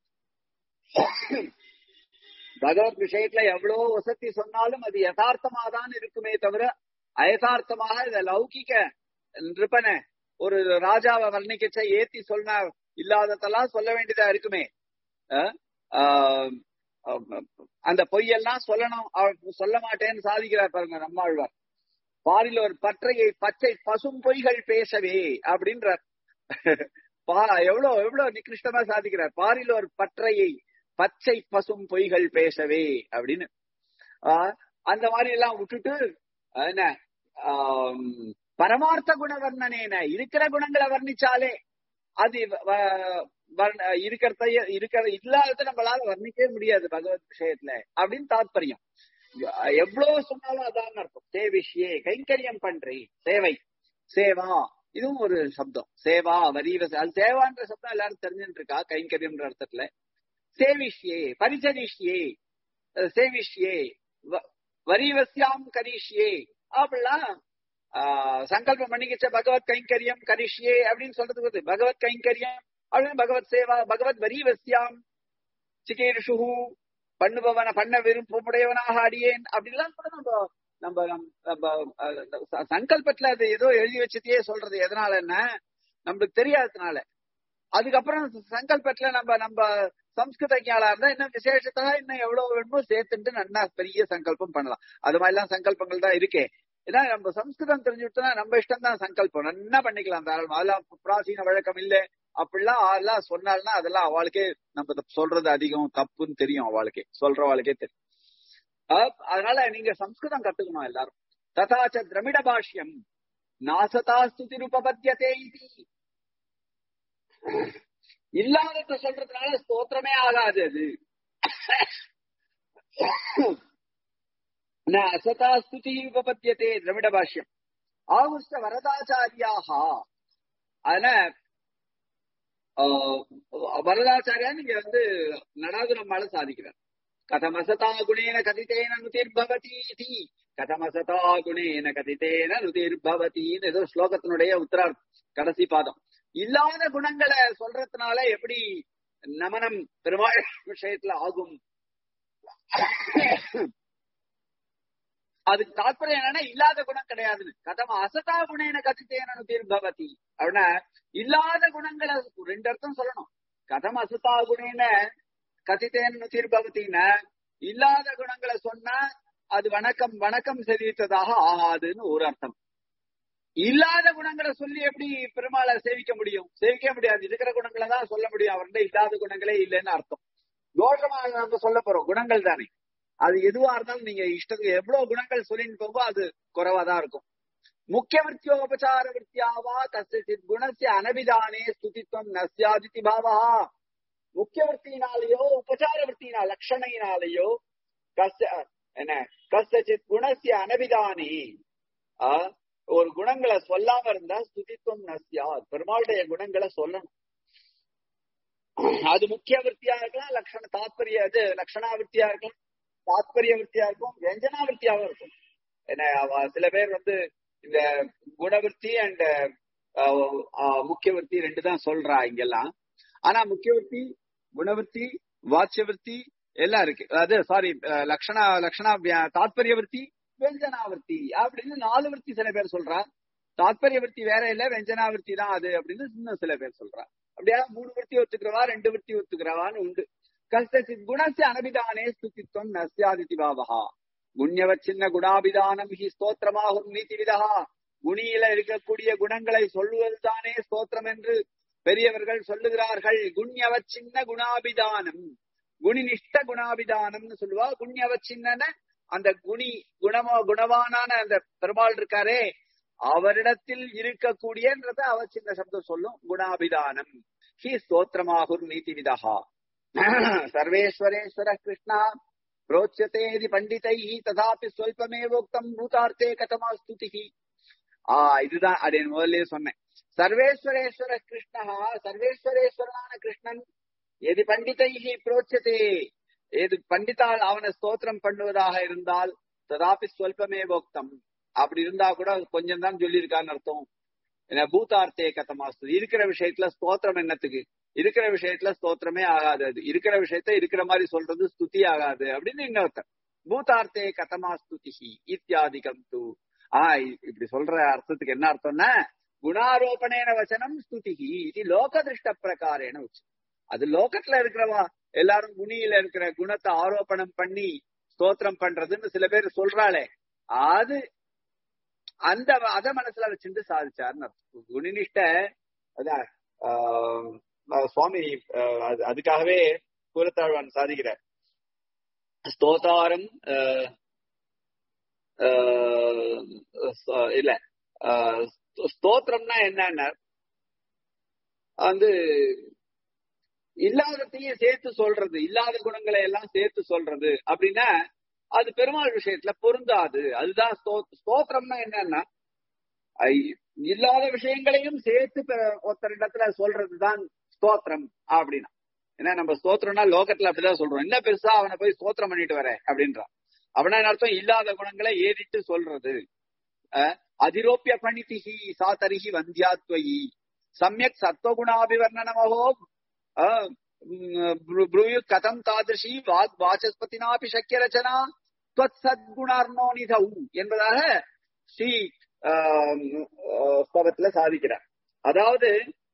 பகவத் விஷயத்துல எவ்வளவு வசதி சொன்னாலும் அது யதார்த்தமா தான் இருக்குமே தவிர அயதார்த்தமாக இத லௌகிக்க நிருப்பன ஒரு ராஜாவை வர்ணிக்கச்ச ஏத்தி சொன்ன இல்லாததெல்லாம் சொல்ல வேண்டியதா இருக்குமே அந்த பொய்யெல்லாம் சொல்லணும் சொல்ல மாட்டேன்னு சாதிக்கிறார் பாருங்க நம்மாழ்வார் பாரில் ஒரு பற்றையை பச்சை பசும் பொய்கள் பேசவே அப்படின்றார் எவ்வளவு எவ்வளவு நிகிருஷ்டமா சாதிக்கிறார் பாரில் ஒரு பற்றையை பச்சை பசும் பொய்கள் பேசவே அப்படின்னு அந்த மாதிரி எல்லாம் விட்டுட்டு என்ன பரமார்த்த குண வர்ணனேன இருக்கிற குணங்களை வர்ணிச்சாலே அது வ- வர்ண- இருக்கிறத இருக்கிற இல்லாததை நம்மளால வர்ணிக்கவே முடியாது பகவத் விஷயத்துல அப்படின்னு தாத்பரியம் எவ்வளவு சொன்னாலும் அதான் அர்த்தம் சேவிஷ்யே கைங்கரியம் பண்றி சேவை சேவா இதுவும் ஒரு சப்தம் சேவா வரிவச அது சேவான்ற சப்தம் எல்லாரும் தெரிஞ்சுட்டு இருக்கா கைங்கரியம்ன்ற அர்த்தத்துல சேவிஷ்யே பரிசரிஷ்யே அஹ் சேவிஷ்யே வ- வரிவசியாம் கரிஷ்யே அப்படிலாம் ஆஹ் சங்கல்பம் பண்ணிக்கிச்ச பகவத் கைங்கரியம் கரிஷ்யே அப்படின்னு சொல்றதுக்கு வருது பகவத் கைங்கரியம் அப்படின்னு பகவத் சேவா பகவத் வரிவசியாம் சிகீர்ஷு பண்ணுபவன பண்ண விருப்பமுடையவனாக அடியேன் அப்படிலாம் கூட நம்ம நம்ம நம்ம- நம்ம அஹ், ச- சங்கல்பத்துல அது ஏதோ எழுதி வச்சதையே சொல்றது எதனால என்ன நம்மளுக்கு தெரியாததுனால அதுக்கப்புறம் சங்கல்பத்துல நம்ம நம்ம சம்ஸ்கிருத ஞானா இருந்தா இன்னும் விசேஷத்தா இன்னும் எவ்வளவு வேணுமோ சேர்த்துட்டு நல்லா பெரிய சங்கல்பம் பண்ணலாம் அது மாதிரி எல்லாம் சங்கல்பங்கள் தான் இருக்கே ஏன்னா நம்ம சம்ஸ்கிருதம் தெரிஞ்சுட்டோம்னா நம்ம இஷ்டம் தான் சங்கல்பம் நல்லா பண்ணிக்கலாம் தாராளமா அதெல்லாம் பிராசீன வழக்கம் இல்ல அப்படிலாம் அதெல்லாம் சொன்னால்னா அதெல்லாம் அவளுக்கே நம்ம இத சொல்றது அதிகம் தப்புன்னு தெரியும் அவளுக்கே சொல்றவாளுக்கே தெரியும் அஹ் அதனால நீங்க சம்ஸ்கிருதம் கத்துக்கணும் எல்லாரும் ததாச்ச திரமிட பாஷ்யம் நாசதா ஸ்துதிருபபத்தியதே இது இல்லாதத சொல்றதுனால ஸ்தோத்திரமே ஆகாது அது ந அசதா ஸ்துதி உபபத்தியதே திரவிட பாஷ்யம் ஆகுஷ்ட வரதாச்சாரியாக அதனால ஆஹ், வரதாச்சாரியா நீங்க வந்து நடாதுரம்மால சாதிக்கிறார் கதமசதா குணேன கதித்தேன நுதிர்பவதி இதி கதமசதா குணேன கதித்தேன நுதிர்பவதின்னு ஏதோ ஸ்லோகத்தினுடைய உத்தரார்த்தம் கடைசி பாதம் இல்லாத குணங்களை சொல்றதுனால எப்படி நமனம் பெருமாள் விஷயத்துல ஆகும் அதுக்கு தாற்பயம் என்னன்னா இல்லாத குணம் கிடையாதுன்னு கதம் அசதா குணேன கதித்தேனு தீர்பவதி அப்படின்னா இல்லாத குணங்களை ரெண்டு அர்த்தம் சொல்லணும் கதம் அசதா குணேன கதித்தேனு தீர்பவத்தின்னா இல்லாத குணங்களை சொன்னா அது வணக்கம் வணக்கம் செலுத்ததாக ஆகாதுன்னு ஒரு அர்த்தம் இல்லாத குணங்களை சொல்லி எப்படி பெருமாளை சேவிக்க முடியும் சேவிக்க முடியாது இருக்கிற குணங்களை தான் சொல்ல முடியும் அவர்கிட்ட இல்லாத குணங்களே இல்லைன்னு அர்த்தம் தோஷமாக நம்ம சொல்ல போறோம் குணங்கள் தானே அது எதுவா இருந்தாலும் நீங்க இஷ்டத்துக்கு எவ்வளவு குணங்கள் சொல்லிட்டு போகோ அது குறைவா தான் இருக்கும் முக்கிய விற்த்தியோபசார விற்த்தியாவா கசித் குணசிய அனபிதானே ஸ்துதித்வம் நஸ்யாதிதி பாவா முக்கிய விற்த்தியினாலேயோ உபசார விற்த்தியினா லட்சணையினாலேயோ கச என்ன கசித் குணசிய அனபிதானே ஆஹ் ஒரு குணங்களை சொல்லாம இருந்தா ஸ்துதித்துவம் நஸ்யா பெருமாளுடைய குணங்களை சொல்லணும் அது முக்கிய விற்த்தியா இருக்கலாம் லட்சண தாத்பரிய இது லட்சணா விற்த்தியா இருக்கலாம் தாத்பரிய விற்த்தியா இருக்கும் வியஞ்சனா விற்த்தியாவும் இருக்கும் என்ன அவ- சில பேர் வந்து இந்த குணவிற்த்தி அண்ட் முக்கிய விற்பி ரெண்டு தான் சொல்றா இங்கெல்லாம் ஆனா முக்கிய விற்பி குணவிற்த்தி வாட்சிய விற்பி எல்லாம் இருக்கு அது சாரி லக்ஷணா லக்ஷணா வியா- தாத்பரிய விற்பி வெஞ்சனாவிருத்தி அப்படின்னு நாலு விற்பி சில பேர் சொல்றா தாத்பரிய விற்பி வேற இல்ல வெஞ்சனாவிருத்தி தான் அது அப்படின்னு இன்னும் சில பேர் சொல்றா அப்படியா மூணு விற்பி ஒத்துக்கிறவா ரெண்டு விற்பி ஒத்துக்கிறவான்னு உண்டு கஷ்டசித் குணசிய அனபிதானே ஸ்துதித்வம் நஸ்யாதிதி பாவகா குண்யவச்சின்ன குணாபிதானம் ஹி ஸ்தோத்திரமாகும் நீதிவிதா குணியில இருக்கக்கூடிய குணங்களை சொல்லுவதுதானே ஸ்தோத்திரம் என்று பெரியவர்கள் சொல்லுகிறார்கள் குண்யவச்சின்ன குணாபிதானம் குணினிஷ்ட குணாபிதானம்னு சொல்லுவா குண்யவச்சின்ன அந்த குணி குணமோ குணவானான அந்த பெருமாள் இருக்காரே அவரிடத்தில் இருக்கக்கூடியன்றத அவ சின்ன சப்தம் சொல்லும் குணாபிதானம் ஹி ஸ்தோத்திரமாகுர் நீதிவிதா சர்வேஸ்வரேஸ்வர கிருஷ்ணா प्रोच्यते பண்டிதைः ததாபி ஸ்வல்பமேவோக்தம் பூதார்த்தே கதமா ஸ்துதிஹி ஆ இதுதான் அது முதல்ல சொன்னேன் சர்வேஸ்வரேஸ்வர கிருஷ்ணா சர்வேஸ்வரேஸ்வரனான கிருஷ்ணன் எது பண்டிதைஹி புரோச்சதே எது பண்டிதால் அவனை ஸ்தோத்திரம் பண்ணுவதாக இருந்தால் ததாபி ஸ்வல்பமேவோக்தம் அப்படி இருந்தா கூட கொஞ்சம் தான் சொல்லியிருக்கான்னு அர்த்தம் என்ன பூதார்த்தே கதமாஸ்து இருக்கிற விஷயத்துல ஸ்தோத்திரம் என்னத்துக்கு இருக்கிற விஷயத்துல ஸ்தோத்திரமே ஆகாது அது இருக்கிற விஷயத்த இருக்கிற மாதிரி சொல்றது ஸ்துதி ஆகாது அப்படின்னு இன்னொருத்தர் பூதார்த்தே கதமா ஸ்துதி இத்தியாதிகம் தூ ஆஹ் இப்படி சொல்ற அர்த்தத்துக்கு என்ன அர்த்தம்னா குணாரோபணேன வச்சனம் ஸ்துதிஹி இது லோக திருஷ்ட பிரகாரேன உச்சு அது லோகத்துல இருக்கிறவா எல்லாரும் குணியில இருக்கிற குணத்தை ஆரோபணம் பண்ணி ஸ்தோத்திரம் பண்றதுன்னு சில பேர் சொல்றாளே அது அந்த அத மனசுல வச்சுட்டு சாதிச்சாருன்னு அர்த்தம் குணினிஷ்ட அதான் ஆஹ் சுவாமி ஆஹ் அது- அதுக்காகவே கூறத்தாழ்வான் சாதிக்கிறார் ஸ்தோதாரம் ஆஹ் ஆஹ் இல்ல ஆஹ் ஸ்தோத்திரம்னா என்னன்னா வந்து இல்லாததையும் சேர்த்து சொல்றது இல்லாத குணங்களை எல்லாம் சேர்த்து சொல்றது அப்படின்னா அது பெருமாள் விஷயத்துல பொருந்தாது அதுதான் ஸ்தோத்திரம்னா என்னன்னா இல்லாத விஷயங்களையும் சேர்த்து ஒருத்தரிடத்துல சொல்றதுதான் ஸ்தோத்திரம் அப்படின்னா ஏன்னா நம்ம ஸ்தோத்திரம்னா லோகத்துல அப்படிதான் சொல்றோம் என்ன பெருசா அவனை போய் ஸ்தோத்திரம் பண்ணிட்டு வர அப்படின்றான் அவனா அர்த்தம் இல்லாத குணங்களை ஏறிட்டு சொல்றது அதிரோப்பிய பணிதிகி சாத்தரிகி வந்தியாத்வயி சமயக் சத்வகுணாபிவர்ணனமோ ப்ரூயு கதம் தாதிருஷி வாக் வாசஸ்பதினாபி சக்கிய ரச்சனா துவத் சத்குணார்ணோ நிதௌ என்பதாக ஸ்ரீ ஸ்தவத்துல சாதிக்கிறார் அதாவது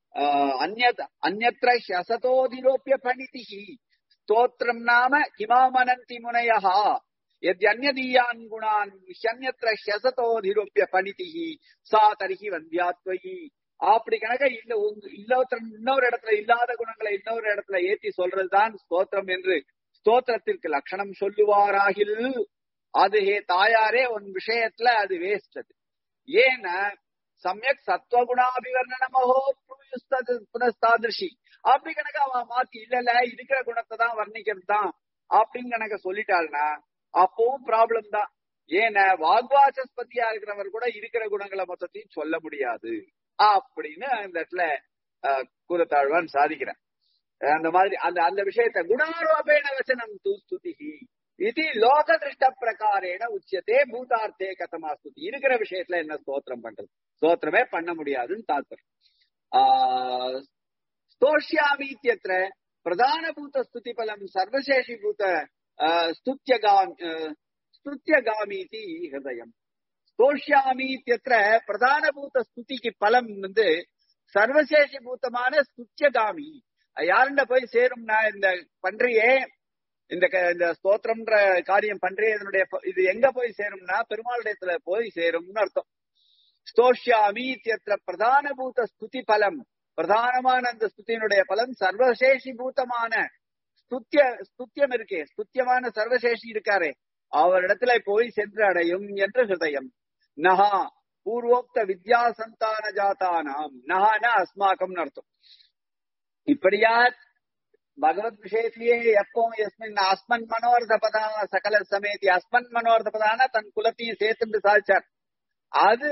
அந்நத்திர ஹசதோதிரோப்பிய பணிதிகி ஸ்தோத்திரம் நாம கிமாமனந்தி முனையா எத்யன்யதீயான் குணான் ஹன்யத்திர ஹசதோதிரோப்பிய பணிதிகி சா தரிகி வந்தியாத்வயி அப்படி கணக்க இல்ல இல்ல இன்னொரு இடத்துல இல்லாத குணங்களை இன்னொரு இடத்துல ஏத்தி சொல்றதுதான் ஸ்தோத்திரம் என்று ஸ்தோத்திரத்திற்கு லட்சணம் சொல்லுவாராகில் அது ஹே தாயாரே உன் விஷயத்துல அது வேஸ்ட் அது ஏன்னா சமயக் சத்வகுணாபிவர்ணனமோ புனஸ்தாதிருஷி அப்படி கணக்கு அவன் மாத்தி இல்ல இல்ல இருக்கிற குணத்தை தான் வர்ணிக்கிறது தான் அப்படின்னு கணக்க சொல்லிட்டாள்னா அப்பவும் ப்ராப்ளம் தான் ஏன்னா வாக்வாசஸ்பதியா இருக்கிறவர் கூட இருக்கிற குணங்களை மொத்தத்தையும் சொல்ல முடியாது அப்படின்னு அந்த இடத்துல கூறத்தாழ்வான் சாதிக்கிறேன் அந்த மாதிரி அந்த அந்த விஷயத்த குணாரோபேண வச்சனம் தூ ஸ்துதிகி இது லோக திருஷ்ட பிரகாரேன உச்சியத்தே பூதார்த்தே கதமா ஸ்துதி இருக்கிற விஷயத்துல என்ன ஸ்தோத்திரம் பண்றது ஸ்தோத்திரமே பண்ண முடியாதுன்னு தாத்பரம் ஆஹ் ஸ்தோஷ்யாமீத்தியத்திர பிரதான பூத ஸ்துதி பலம் சர்வசேஷி பூத ஸ்துத்தியகாமி ஸ்துத்தியகாமீதி ஹிருதயம் ஸ்தோஷ்யாமீத்தியத்திர பிரதான பூத ஸ்துதிக்கு பலம் வந்து சர்வசேஷி பூத்தமான ஸ்துத்தியகாமி யாருண்ட போய் சேரும்னா இந்த பன்றியே இந்த இந்த ஸ்தோத்திரம்ன்ற காரியம் பண்றே இதனுடைய இது எங்க போய் சேரும்னா பெருமாளுடையத்துல போய் சேரும்னு அர்த்தம் ஸ்தோஷ்யாமீத்தியத்திர பிரதான பூத ஸ்துதி பலம் பிரதானமான அந்த ஸ்துதியினுடைய பலம் சர்வசேஷி பூத்தமான ஸ்துத்திய ஸ்துத்தியம் இருக்கே ஸ்துத்தியமான சர்வசேஷி இருக்காரே அவரிடத்துல போய் சென்று அடையும் என்ற ஹிருதயம் நகா பூர்வோக்த வித்யா சந்தான ஜாத்தானாம் நகான அஸ்மாக்கம்னு அர்த்தம் இப்படியா பகவத் விஷயத்திலேயே எப்போ எஸ்மின் அஸ்மன் மனோர்த பதா சகல சமேதி அஸ்மன் மனோர்த பதான தன் குலத்தையும் சேர்த்துட்டு சாதிச்சார் அது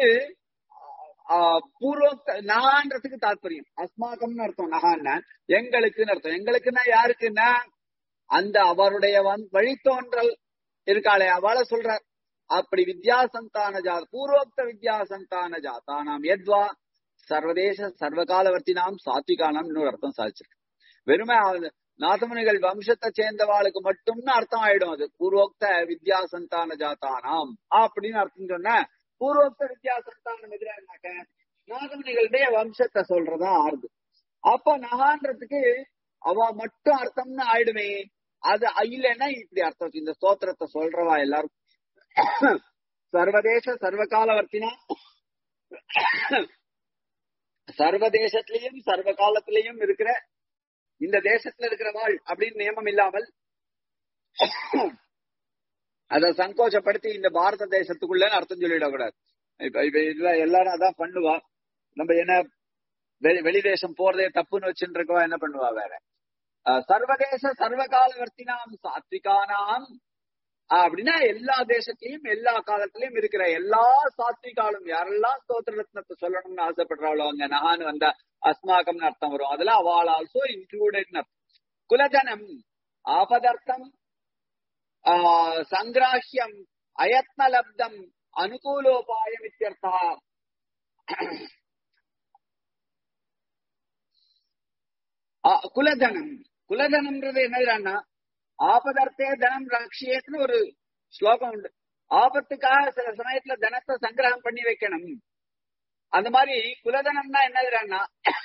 பூர்வோக்த நகான்றதுக்கு தாற்பயம் அஸ்மாக்கம்னு அர்த்தம் நகான்னா எங்களுக்குன்னு அர்த்தம் எங்களுக்குன்னா யாருக்குன்னா அந்த அவருடைய வழித்தோன்றல் இருக்காளே அவளை சொல்றார் அப்படி வித்யா சந்தான ஜா பூர்வோக்த வித்யா சந்தான ஜாத்தானாம் எத்வா சர்வதேச சர்வகாலவர்த்தினாம் சாத்விகானாம் இன்னொரு அர்த்தம் சாதிச்சிருக்கு வெறுமை நாதமுனிகள் வம்சத்தை சேர்ந்தவாளுக்கு மட்டும்னு அர்த்தம் ஆயிடும் அது பூர்வோக்த வித்யா சந்தான ஜாத்தானாம் அப்படின்னு அர்த்தம் சொன்ன பூர்வோக்த வித்யா சந்தானம் எதிராக நாதமுனிகளுடைய வம்சத்தை சொல்றதா ஆறுது அப்ப நகான்றதுக்கு அவ மட்டும் அர்த்தம்னு ஆயிடுமே அது இல்லைன்னா இப்படி அர்த்தம் இந்த ஸ்தோத்திரத்தை சொல்றவா எல்லாரும் சர்வதேச சர்வகாலவர்த்தினா சர்வதேசத்திலையும் சர்வ காலத்திலையும் இருக்கிற இந்த தேசத்துல இருக்கிறவாள் அப்படின்னு நியமம் இல்லாமல் அத சங்கோச்சப்படுத்தி இந்த பாரத தேசத்துக்குள்ள அர்த்தம் சொல்லிடக்கூடாது இப்ப இப்ப இதுல எல்லாரும் அதான் பண்ணுவா நம்ம என்ன வெளி வெளி தேசம் போறதே தப்புன்னு வச்சுட்டு இருக்கோம் என்ன பண்ணுவா வேற சர்வதேச சர்வகாலவர்த்தினாம் சாத்விகானாம் அப்படின்னா எல்லா தேசத்திலையும் எல்லா காலத்திலயும் இருக்கிற எல்லா சாத்விகாலும் யாரெல்லாம் ஸ்தோத்திர ரத்னத்தை சொல்லணும்னு ஆசைப்படுறாளோ அங்க நகான்னு வந்தா அஸ்மாகம்னு அர்த்தம் வரும் அதுல அவள் ஆல்சோ இன்க்ளூடட் குலஜனம் ஆபதர்த்தம் சங்கிராஹ்யம் அயத்னலப்தம் அனுகூலோபாயம் இத்தியர்த்தா குலதனம் குலதனம்ன்றது என்னதுன்னா ஆபதர்த்தே தனம் ரக்ஷியேத்னு ஒரு ஸ்லோகம் உண்டு ஆபத்துக்காக சில சமயத்துல தனத்தை சங்கிரகம் பண்ணி வைக்கணும் அந்த மாதிரி குலதனம்னா என்னதுன்னா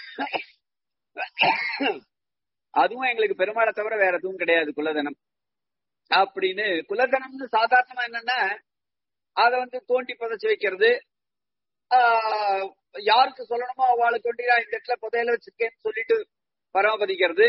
அதுவும் எங்களுக்கு பெருமாளை தவிர வேற எதுவும் கிடையாது குலதனம் அப்படின்னு குலதனம்னு சாதாரணமா என்னன்னா அத வந்து தோண்டி புதைச்சு வைக்கிறது ஆஹ் யாருக்கு சொல்லணுமோ அவளுக்கு கொண்டு இந்த இடத்துல புதையில வச்சிருக்கேன்னு சொல்லிட்டு பராமரிக்கிறது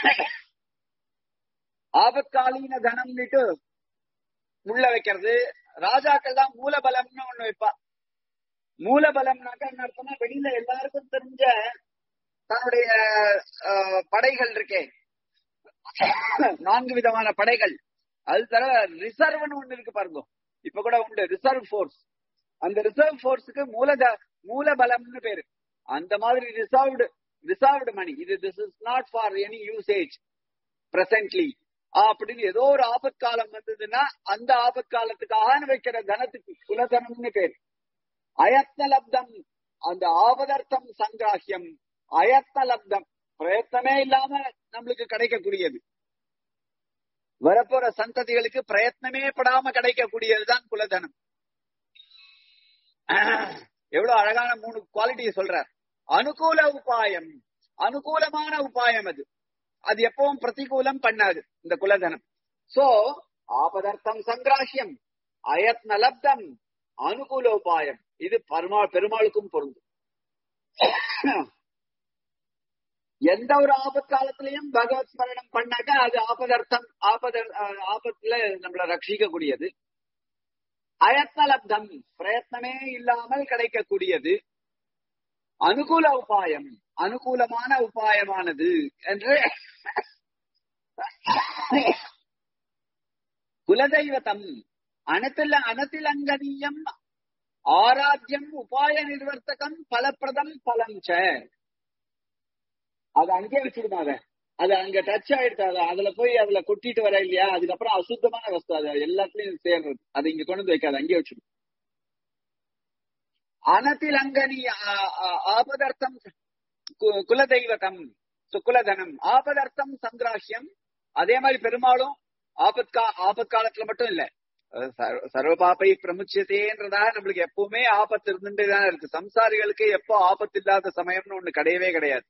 ஆபத்காலீன தனம்னுட்டு உள்ள வைக்கிறது ராஜாக்கள் தான் மூலபலம்னு ஒண்ணு வைப்பா மூலபலம்னாக்கா என்ன அர்த்தம்னா வெளியில எல்லாருக்கும் தெரிஞ்ச தன்னுடைய அஹ், படைகள் இருக்கே நான்கு விதமான படைகள் அது தவிர ரிசர்வ்னு ஒண்ணு இருக்கு பாருங்க இப்ப கூட உண்டு ரிசர்வ் ஃபோர்ஸ் அந்த ரிசர்வ் ஃபோர்ஸுக்கு மூலத மூலபலம்னு பேரு அந்த மாதிரி ரிசர்வ்டு ரிசர்வ்டு மணி இது this is not for any usage presently அப்படின்னு ஏதோ ஒரு ஆபத்காலம் வந்ததுன்னா அந்த ஆபத்காலத்துக்காக வைக்கிற தனத்துக்கு குலதனம்னு பேர் அயத்னலப்தம் அந்த ஆபதர்த்தம் சங்கிராஹ்யம் அயத்னலப்தம் பிரயத்தனமே இல்லாம நம்மளுக்கு கிடைக்கக்கூடியது வரப்போற சந்ததிகளுக்கு பிரயத்னமே படாம கிடைக்கக்கூடியதுதான் குலதனம் எவ்வளவு அழகான மூணு குவாலிட்டியை சொல்றார் அனுகூல உபாயம் அனுகூலமான உபாயம் அது அது எப்பவும் பிரதிகூலம் பண்ணாது இந்த குலதனம் சோ ஆபதர்த்தம் சங்கிராஹ்யம் அயத்னலப்தம் அனுகூல உபாயம் இது பருமா பெருமாளுக்கும் பொருந்தும் எந்த ஒரு ஆபத் காலத்திலையும் பகவத் ஸ்மரணம் பண்ணாக்க அது ஆபதர்த்தம் ஆபதர் அஹ், ஆபத்துல நம்மள ரட்சிக்க கூடியது அயத்னலப்தம் பிரயத்னமே இல்லாமல் கிடைக்கக்கூடியது அனுகூல உபாயம் அனுகூலமான உபாயமானது என்று குலதெய்வத்தம் அனத்தில அனத்திலங்கனீயம் ஆராத்தியம் உபாய நிர்வர்த்தகம் பலப்பிரதம் பலம் ச அது அங்கே வச்சிருந்தா அதை அது அங்க டச் ஆயிடுச்சு அது அதுல போய் அதுல கொட்டிட்டு வர இல்லையா அதுக்கப்புறம் அசுத்தமான வஸ்து அது எல்லாத்துலயும் சேர்றது அது இங்க கொண்டு வந்து வைக்காது அங்கே வச்சிடும் அனத்திலங்கனி ஆ- ஆ- ஆபதர்த்தம் கு- குலதெய்வதம் சு- குலதனம் ஆபதர்த்தம் சந்திராஷ்யம் அதே மாதிரி பெரும்பாலும் ஆபத்கா ஆபத் காலத்துல மட்டும் இல்ல அஹ் சர்வ- சர்வபாபை பிரமுச்சியதேன்றதாக நம்மளுக்கு எப்பவுமே ஆபத்து இருந்துட்டே தான் இருக்கு சம்சாரிகளுக்கு எப்போ ஆபத்து இல்லாத சமயம்னு ஒண்ணு கிடையவே கிடையாது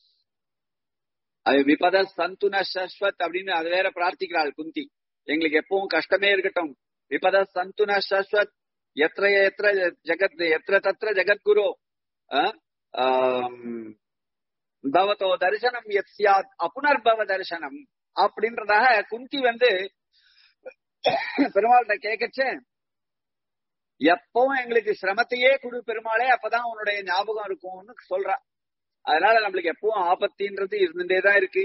அது விபத சந்துன சஸ்வத் அப்படின்னு அது வேற பிரார்த்திக்கிறாள் குந்தி எங்களுக்கு எப்பவும் கஷ்டமே இருக்கட்டும் விபத சந்துன சஸ்வத் எത്ര எത്ര ஜெகத் எത്ര தத்திர ஜெகத்குரு அஹ், ஆம், பவதோ தரிசனம் எத் சியாத் அப்புனர்பவ தரிசனம் அப்படின்றதாக குந்தி வந்து பெருமாள்கிட்ட கேட்கச்சே எப்பவும் எங்களுக்கு சிரமத்தையே குடு பெருமாளே அப்பதான் உன்னுடைய ஞாபகம் இருக்கும்னு சொல்றா அதனால நம்மளுக்கு எப்பவும் ஆபத்தின்றது இருந்துட்டே தான் இருக்கு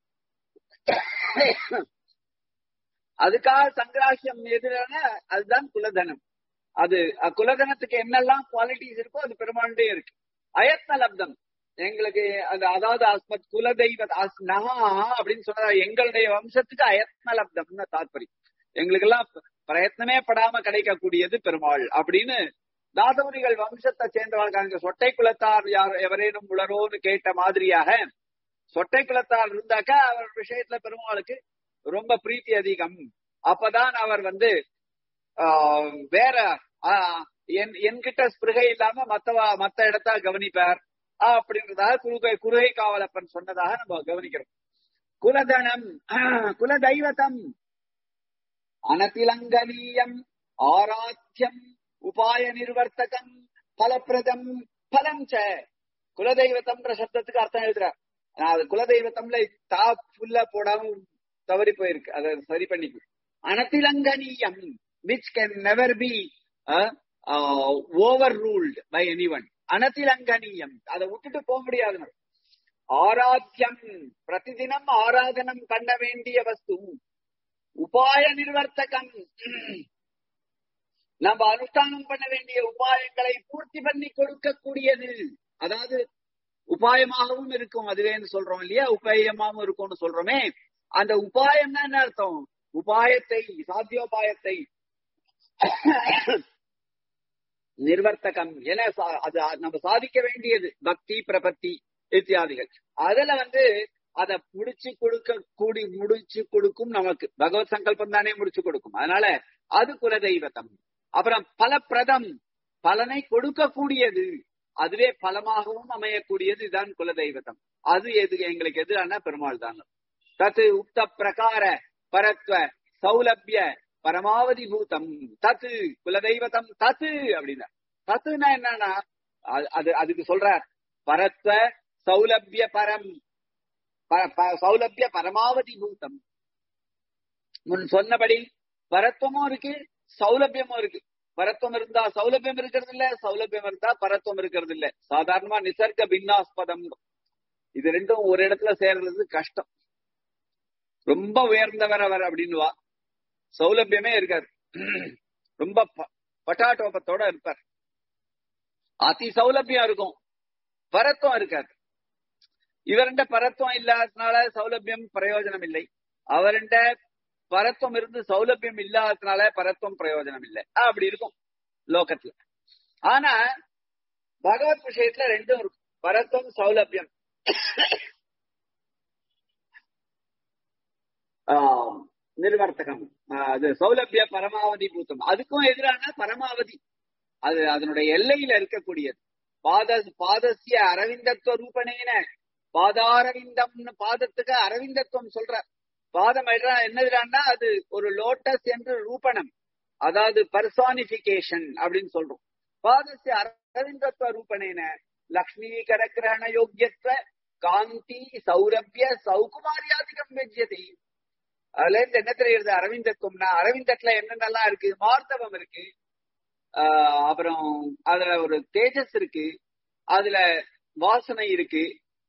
அதுக்காக சங்கராசியம் எதிரான அதுதான் குலதனம் அது அஹ், குலதனத்துக்கு என்னெல்லாம் குவாலிட்டிஸ் இருக்கோ அது பெருமாண்டே இருக்கு அயத்னலப்தம் எங்களுக்கு அது அதாவது அஸ்மத் குலதெய்வ அஸ் நகா அப்படின்னு சொன்னா எங்களுடைய வம்சத்துக்கு அயத்னலப்தம்னு தாத்பரியம் எங்களுக்கு எல்லாம் பிரயத்னமே படாம கிடைக்கக்கூடியது பெருமாள் அப்படின்னு தாசமுனிகள் வம்சத்தை சேர்ந்தவர்கள் சொட்டை குலத்தார் யார் எவரேனும் உளரோன்னு கேட்ட மாதிரியாக சொட்டை குலத்தார் இருந்தாக்கா அவர் விஷயத்துல பெருமாளுக்கு ரொம்ப பிரீத்தி அதிகம் அப்பதான் அவர் வந்து ஆஹ், வேற ஆஹ், என் என்கிட்ட ஸ்பிருகை இல்லாம மத்தவ மத்த இடத்த கவனிப்பார் ஆஹ், அப்படின்றதாக குருகை குருகை காவலப்பன் சொன்னதாக நம்ம கவனிக்கிறோம் குலதனம் குலதெய்வதம் அனதிலங்கனீயம் ஆராத்தியம் உபாய நிர்வர்த்தகம் பலப்பிரதம் பலம் ச குலதெய்வத்தம்ன்ற சப்தத்துக்கு அர்த்தம் எழுதுறார் நான் அது குலதெய்வத்தம்ல தா ஃபுல்லா போடாம தவறி போயிருக்கு அதை சரி பண்ணிக்கு அனதிலங்கனீயம் which can never be overruled by anyone அனதிலங்கனீயம் அதை விட்டுட்டு போக முடியாது ஆராத்தியம் பிரதிதினம் ஆராதனம் பண்ண வேண்டிய வஸ்து உபாய நிர்வர்த்தகம் நம்ம அனுஷ்டானம் பண்ண வேண்டிய உபாயங்களை பூர்த்தி பண்ணி கொடுக்கக்கூடியது அதாவது உபாயமாகவும் இருக்கும் அதுவேன்னு சொல்றோம் இல்லையா உபாயமாகவும் இருக்கும்னு சொல்றோமே அந்த உபாயம்னா என்ன அர்த்தம் உபாயத்தை சாத்தியோபாயத்தை நிர்வர்த்தகம் என சா- அது நம்ம சாதிக்க வேண்டியது பக்தி பிரபத்தி இத்தியாதிகள் அதுல வந்து அதை முடிச்சு கொடுக்க கூடி முடிச்சு கொடுக்கும் நமக்கு பகவத் சங்கல்பம் தானே முடிச்சு கொடுக்கும் அதனால அது குலதெய்வத்தம் அப்புறம் பலப்பிரதம் பலனை கொடுக்கக்கூடியது அதுவே பலமாகவும் அமையக்கூடியது இதுதான் குலதெய்வத்தம் அது எது எங்களுக்கு எதிரான பெருமாள் தான் தத்து உக்த பிரகார பரத்வ சௌலபிய பரமாவதி பூதம் தத்து குலதெய்வத்தம் தத்து அப்படின்னா தத்துனா என்னன்னா அது- அது அதுக்கு சொல்றார் பரத்வ சௌலபிய பரம் ப- ப- சௌலபிய பரமாவதி பூதம் முன் சொன்னபடி பரத்வமும் இருக்கு சௌலபியமும் இருக்கு பரத்துவம் இருந்தா சௌலபியம் இருக்கிறது இல்ல சௌலபியம் இருந்தா பரத்துவம் இருக்கிறது இல்ல சாதாரணமா நிசர்க பின்னாஸ்பதம் இது ரெண்டும் ஒரு இடத்துல சேர்றது கஷ்டம் ரொம்ப உயர்ந்தவர் அவர் அப்படின்னுவா சௌலபியமே இருக்காது ரொம்ப ப- பட்டாட்டோபத்தோட இருப்பார் அதி சௌலபியம் இருக்கும் பரத்துவம் இருக்காது இவருண்ட பரத்துவம் இல்லாததுனால சௌலபியம் பிரயோஜனம் இல்லை அவருண்ட பரத்துவம் இருந்து சௌலபியம் இல்லாததுனால பரத்துவம் பிரயோஜனம் இல்லை அப்படி இருக்கும் லோகத்துல ஆனா பகவத் விஷயத்துல ரெண்டும் இருக்கும் பரத்துவம் சௌலபியம் ஆம், நிர்வர்த்தகம் ஆஹ், அது சௌலபிய பரமாவதி பூத்தம் அதுக்கும் எதிரான பரமாவதி அது அதனுடைய எல்லையில இருக்கக்கூடியது பாத பாதசிய அரவிந்தத்துவ ரூபனேன பாதாரவிந்தம்னு பாதத்துக்கு அரவிந்தத்துவம் சொல்ற பாதம் எதுடா- என்னதுடான்னா அது ஒரு லோட்டஸ் என்று ரூபணம் அதாவது பர்சானிபிகேஷன் அப்படின்னு சொல்றோம் பாதசிய அரவிந்தத்துவ ரூபனேன லக்ஷ்மி கரகிரகண யோக்கியத்துவ காந்தி சௌரபிய சௌகுமாரியாதிகம் வெஜ்யதி அதுல இருந்து என்ன தெரியுது அரவிந்தத்துவம்னா அரவிந்தத்துல என்னென்னலாம் இருக்கு மார்த்தவம் இருக்கு ஆஹ் அப்புறம் அதுல ஒரு தேஜஸ் இருக்கு அதுல வாசனை இருக்கு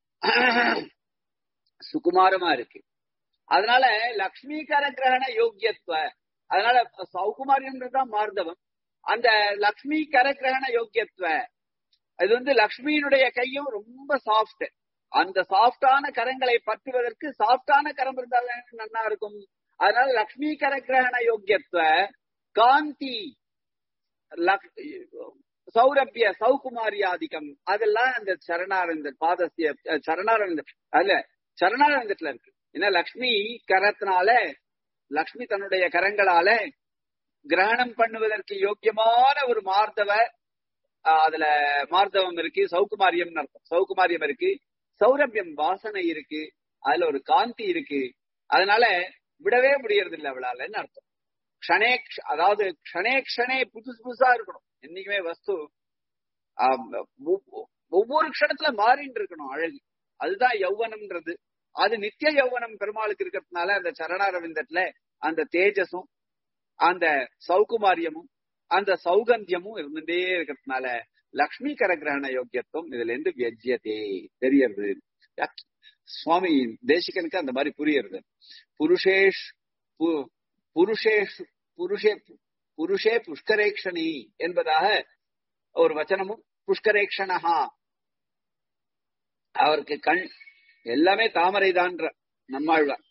சுகுமாரமா இருக்கு அதனால லக்ஷ்மீகர கிரகண யோக்கியத்துவ அதனால சௌகுமாரியம்ன்றதுதான் மார்தவம் அந்த லக்ஷ்மி கரகிரகண யோக்கியத்துவ இது வந்து லக்ஷ்மியினுடைய கையும் ரொம்ப சாஃப்ட் அந்த சாஃப்டான கரங்களை பற்றுவதற்கு சாஃப்டான கரம் இருந்தால் நல்லா இருக்கும் அதனால லக்ஷ்மி கரகிரகண யோக்கியத்துவ காந்தி லக்- சௌரபிய சௌகுமாரியாதிக்கம் அதெல்லாம் அந்த சரணாரந்த பாதசிய அஹ், சரணாரந்த அதுல சரணாரந்தத்துல இருக்கு ஏன்னா லக்ஷ்மி கரத்தினால லக்ஷ்மி தன்னுடைய கரங்களால கிரகணம் பண்ணுவதற்கு யோக்கியமான ஒரு மார்தவ ஆஹ், அதுல மார்தவம் இருக்கு சௌகுமாரியம் அர்த்தம் சௌகுமாரியம் இருக்கு சௌரபியம் வாசனை இருக்கு அதுல ஒரு காந்தி இருக்கு அதனால விடவே முடியறது இல்லை அவளாலன்னு அர்த்தம் க்ஷணே க்ஷ- அதாவது க்ஷணே க்ஷணே புதுசு புதுசா இருக்கணும் என்னைக்குமே வஸ்து ஆம், ஒவ்வொ- ஒவ்வொரு க்ஷணத்துல மாறிட்டு இருக்கணும் அழகு அதுதான் யௌவனம்ன்றது அது நித்திய யௌவனம் பெருமாளுக்கு இருக்கிறதுனால அந்த சரணாரவிந்தத்துல அந்த தேஜஸும் அந்த சௌகுமாரியமும் அந்த சௌகந்தியமும் இருந்துட்டே இருக்கிறதுனால லக்ஷ்மி கரகிரகண யோக்கியத்துவம் இதுல இருந்து வியஜ்யதே தெரியறது சுவாமி தேசிகனுக்கு அந்த மாதிரி புரியுறது புருஷேஷ் பு- புருஷேஷ் புருஷே புருஷே புஷ்கரேக்ஷணி என்பதாக ஒரு வச்சனமும் புஷ்கரேக்ஷணஹா அவருக்கு கண் எல்லாமே தாமரைதான்ற நம்மாழ்வார்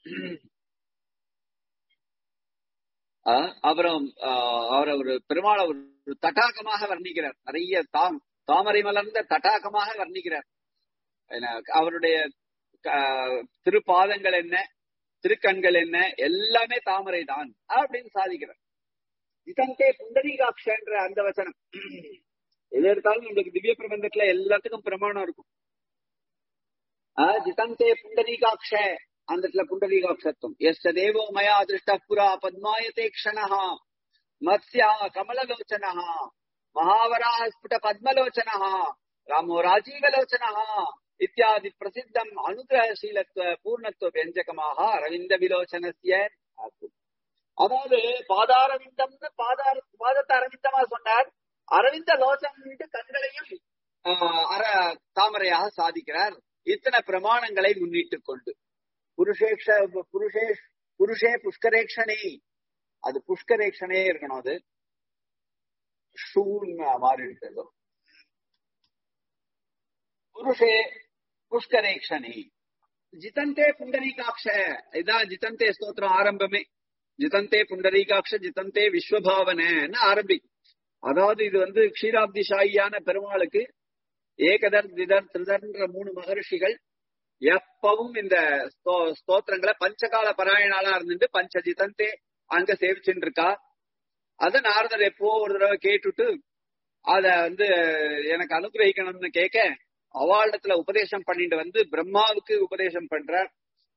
ஆஹ் அப்புறம் ஆஹ் அவரை ஒரு பெருமாளை ஒரு தட்டாகமாக வர்ணிக்கிறார் நிறைய தாம் தாமரை மலர்ந்த தட்டாகமாக வர்ணிக்கிறார் என்ன, அவருடைய ஆஹ், திருப்பாதங்கள் என்ன திருக்கண்கள் என்ன எல்லாமே தாமரை தான் அப்படின்னு சாதிக்கிறார் இதந்தே புண்டரீகாட்சன்ற அந்த வசனம் எது எடுத்தாலும் நம்மளுக்கு திவ்ய பிரபந்தத்துல எல்லாத்துக்கும் பிரமாணம் இருக்கும் ஆஹ், ஜிதந்தே புண்டரீகாட்ச அந்த இடத்துல புண்டரீகாட்சத்துவம் எஸ்ட தேவோ மயா திருஷ்ட புரா பத்மாயதே க்ஷணஹ மத்ஸ்யா கமலலோச்சனஹ மகாவரா ஸ்புட பத்மலோச்சனஹ ராமோ ராஜீவலோச்சனஹ இத்தியாதி பிரசித்தம் அனுகிரகசீலத்துவ பூர்ணத்துவ வியஞ்சகமாக அரவிந்த விலோச்சனஸ்ய அதாவது பாதாரவிந்தம்னு பாதார பாதத்தை அரவிந்தமா சொன்னார் அரவிந்த லோச்சனிட்டு கண்களையும் ஆஹ், அர தாமரையாக சாதிக்கிறார் இத்தனை பிரமாணங்களை முன்னிட்டுக் கொண்டு புருஷேக்ஷ புருஷேஷ் புருஷே புஷ்கரேக்ஷனே அது புஷ்கரேக்ஷனே இருக்கணும் அது ஷூன்னு மாறி இருக்கிறதோ புருஷே புஷ்கரேக்ஷனே ஜிதந்தே புண்டரீகாட்ச இதான் ஜிதந்தே ஸ்தோத்திரம் ஆரம்பமே ஜிதந்தே புண்டரீகாட்ச ஜிதந்தே விஸ்வபாவனன்னு ஆரம்பிக்கும் அதாவது இது வந்து க்ஷீராப்தி சாயியான பெருமாளுக்கு ஏகதர் திதர் திருதர்ன்ற மூணு மகர்ஷிகள் எப்பவும் இந்த ஸ்தோ- ஸ்தோத்திரங்களை பஞ்சகால பராயணாலா இருந்துட்டு பஞ்ச ஜிதந்தே அங்க சேவிச்சுட்டு இருக்கா அத நாரதர் எப்போ ஒரு தடவை கேட்டுட்டு அத வந்து எனக்கு அனுகிரகிக்கணும்னு கேட்க அவாளிடத்துல உபதேசம் பண்ணிட்டு வந்து பிரம்மாவுக்கு உபதேசம் பண்றார்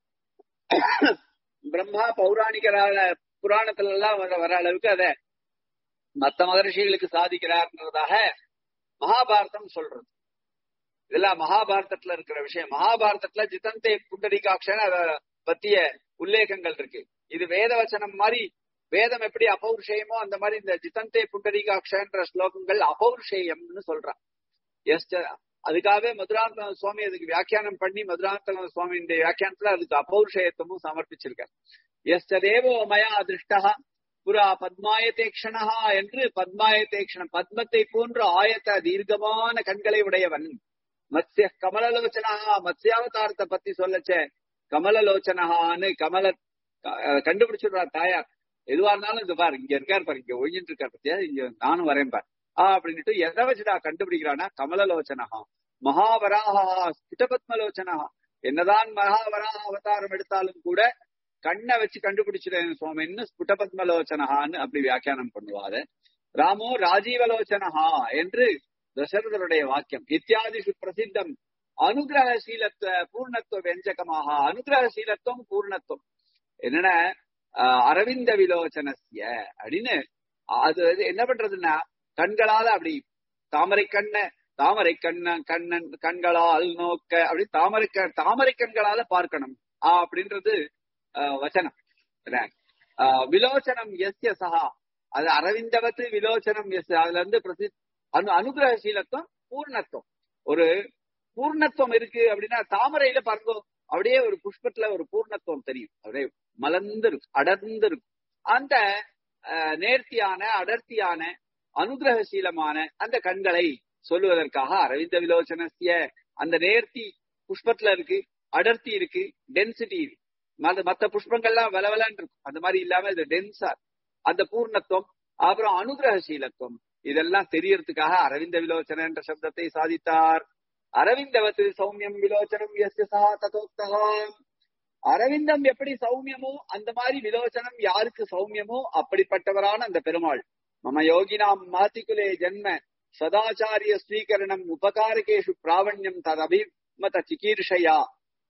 பிரம்மா பௌராணிகரால புராணத்துல எல்லாம் வர வர அளவுக்கு அத மத்த மகர்ஷிகளுக்கு சாதிக்கிறார்ன்றதாக மகாபாரதம் சொல்றது இதெல்லாம் மகாபாரதத்துல இருக்கிற விஷயம் மகாபாரதத்துல ஜிதந்தே புண்டரிகாட்சன் அத பத்திய உல்லேகங்கள் இருக்கு இது வேத வச்சனம் மாதிரி வேதம் எப்படி அபௌருஷேயமோ அந்த மாதிரி இந்த ஜிதந்தே புண்டரீகாட்சன்ற ஸ்லோகங்கள் அபௌருஷேயம்னு சொல்றான் எஸ் அதுக்காகவே மதுராந்த சுவாமி அதுக்கு வியாக்கியானம் பண்ணி மதுராந்த சுவாமியுடைய வியாக்கியானத்துல அதுக்கு அபௌருஷேயத்துவமும் சமர்ப்பிச்சிருக்கார் எஸ் தேவோ மயா திருஷ்டா புரா பத்மாயதேக்ஷணா என்று பத்மாயதேக்ஷணம் பத்மத்தை போன்ற ஆயத்த தீர்க்கமான கண்களை உடையவன் மத்ய கமலலோச்சனா மத்யாவதாரத்தை பத்தி சொல்லச்சே கமலலோச்சனஹான்னு கமல கண்டுபிடிச்சிடுறா தாயார் எதுவா இருந்தாலும் இது பாரு இங்க இருக்காரு பாரு இங்க ஒழிஞ்சிட்டு இருக்காரு பத்தியா இங்க நானும் வரேன் பாரு ஆ அப்படின்ட்டு எதை வச்சுடா கண்டுபிடிக்கிறானா கமலலோச்சனஹா மகாவராகா ஸ்பிடபத்மலோச்சனஹா என்னதான் மகாவராக அவதாரம் எடுத்தாலும் கூட கண்ணை வச்சு கண்டுபிடிச்சிட்டேன் சுவாமின்னு ஸ்புடபத்மலோச்சனஹான்னு அப்படி வியாக்கியானம் பண்ணுவாரு ராமோ ராஜீவலோச்சனஹா என்று தசரதருடைய வாக்கியம் இத்தியாதிஷு பிரசித்தம் அனுகிரகசீலத்துவ பூர்ணத்துவ வெஞ்சகமாக அனுகிரகசீலத்துவம் பூர்ணத்துவம் என்னன்னா அரவிந்த விலோச்சனசிய அப்படின்னு அது என்ன பண்றதுன்னா கண்களால அப்படி தாமரை கண்ண தாமரை கண்ண கண்ணன் கண்களால் நோக்க அப்படி தாமரை தாமரை கண்களால பார்க்கணும் அப்படின்றது வச்சனம் விலோச்சனம் எஸ்ய சகா அது அரவிந்தவத்து விலோச்சனம் எஸ் அதுல இருந்து பிரசி அனு அனுகிரகசீலத்துவம் பூர்ணத்துவம் ஒரு பூர்ணத்துவம் இருக்கு அப்படின்னா தாமரையில பாருங்க அப்படியே ஒரு புஷ்பத்துல ஒரு பூர்ணத்துவம் தெரியும் அப்படியே மலர்ந்து இருக்கும் அடர்ந்து இருக்கும் அந்த நேர்த்தியான அடர்த்தியான அனுகிரகசீலமான அந்த கண்களை சொல்லுவதற்காக அரவிந்த விலோச்சனசிய அந்த நேர்த்தி புஷ்பத்துல இருக்கு அடர்த்தி இருக்கு டென்சிட்டி இருக்கு மத்த புஷ்பங்கள்லாம் வளவலன்னு இருக்கும் அந்த மாதிரி இல்லாம இது டென்ஸா அந்த பூர்ணத்துவம் அப்புறம் அனுகிரகசீலத்துவம் இதெல்லாம் தெரியறதுக்காக அரவிந்த விலோச்சன என்ற சப்தத்தை சாதித்தார் அரவிந்தவத்து சௌமியம் விலோச்சனம் எஸ் சா ததோக்தகா அரவிந்தம் எப்படி சௌமியமோ அந்த மாதிரி விலோச்சனம் யாருக்கு சௌமியமோ அப்படிப்பட்டவரான அந்த பெருமாள் மம யோகினாம் மாத்திகுலே ஜன்ம சதாச்சாரிய ஸ்வீகரணம் உபகாரகேஷு பிராவண்யம் ததபிமத சிகீர்ஷயா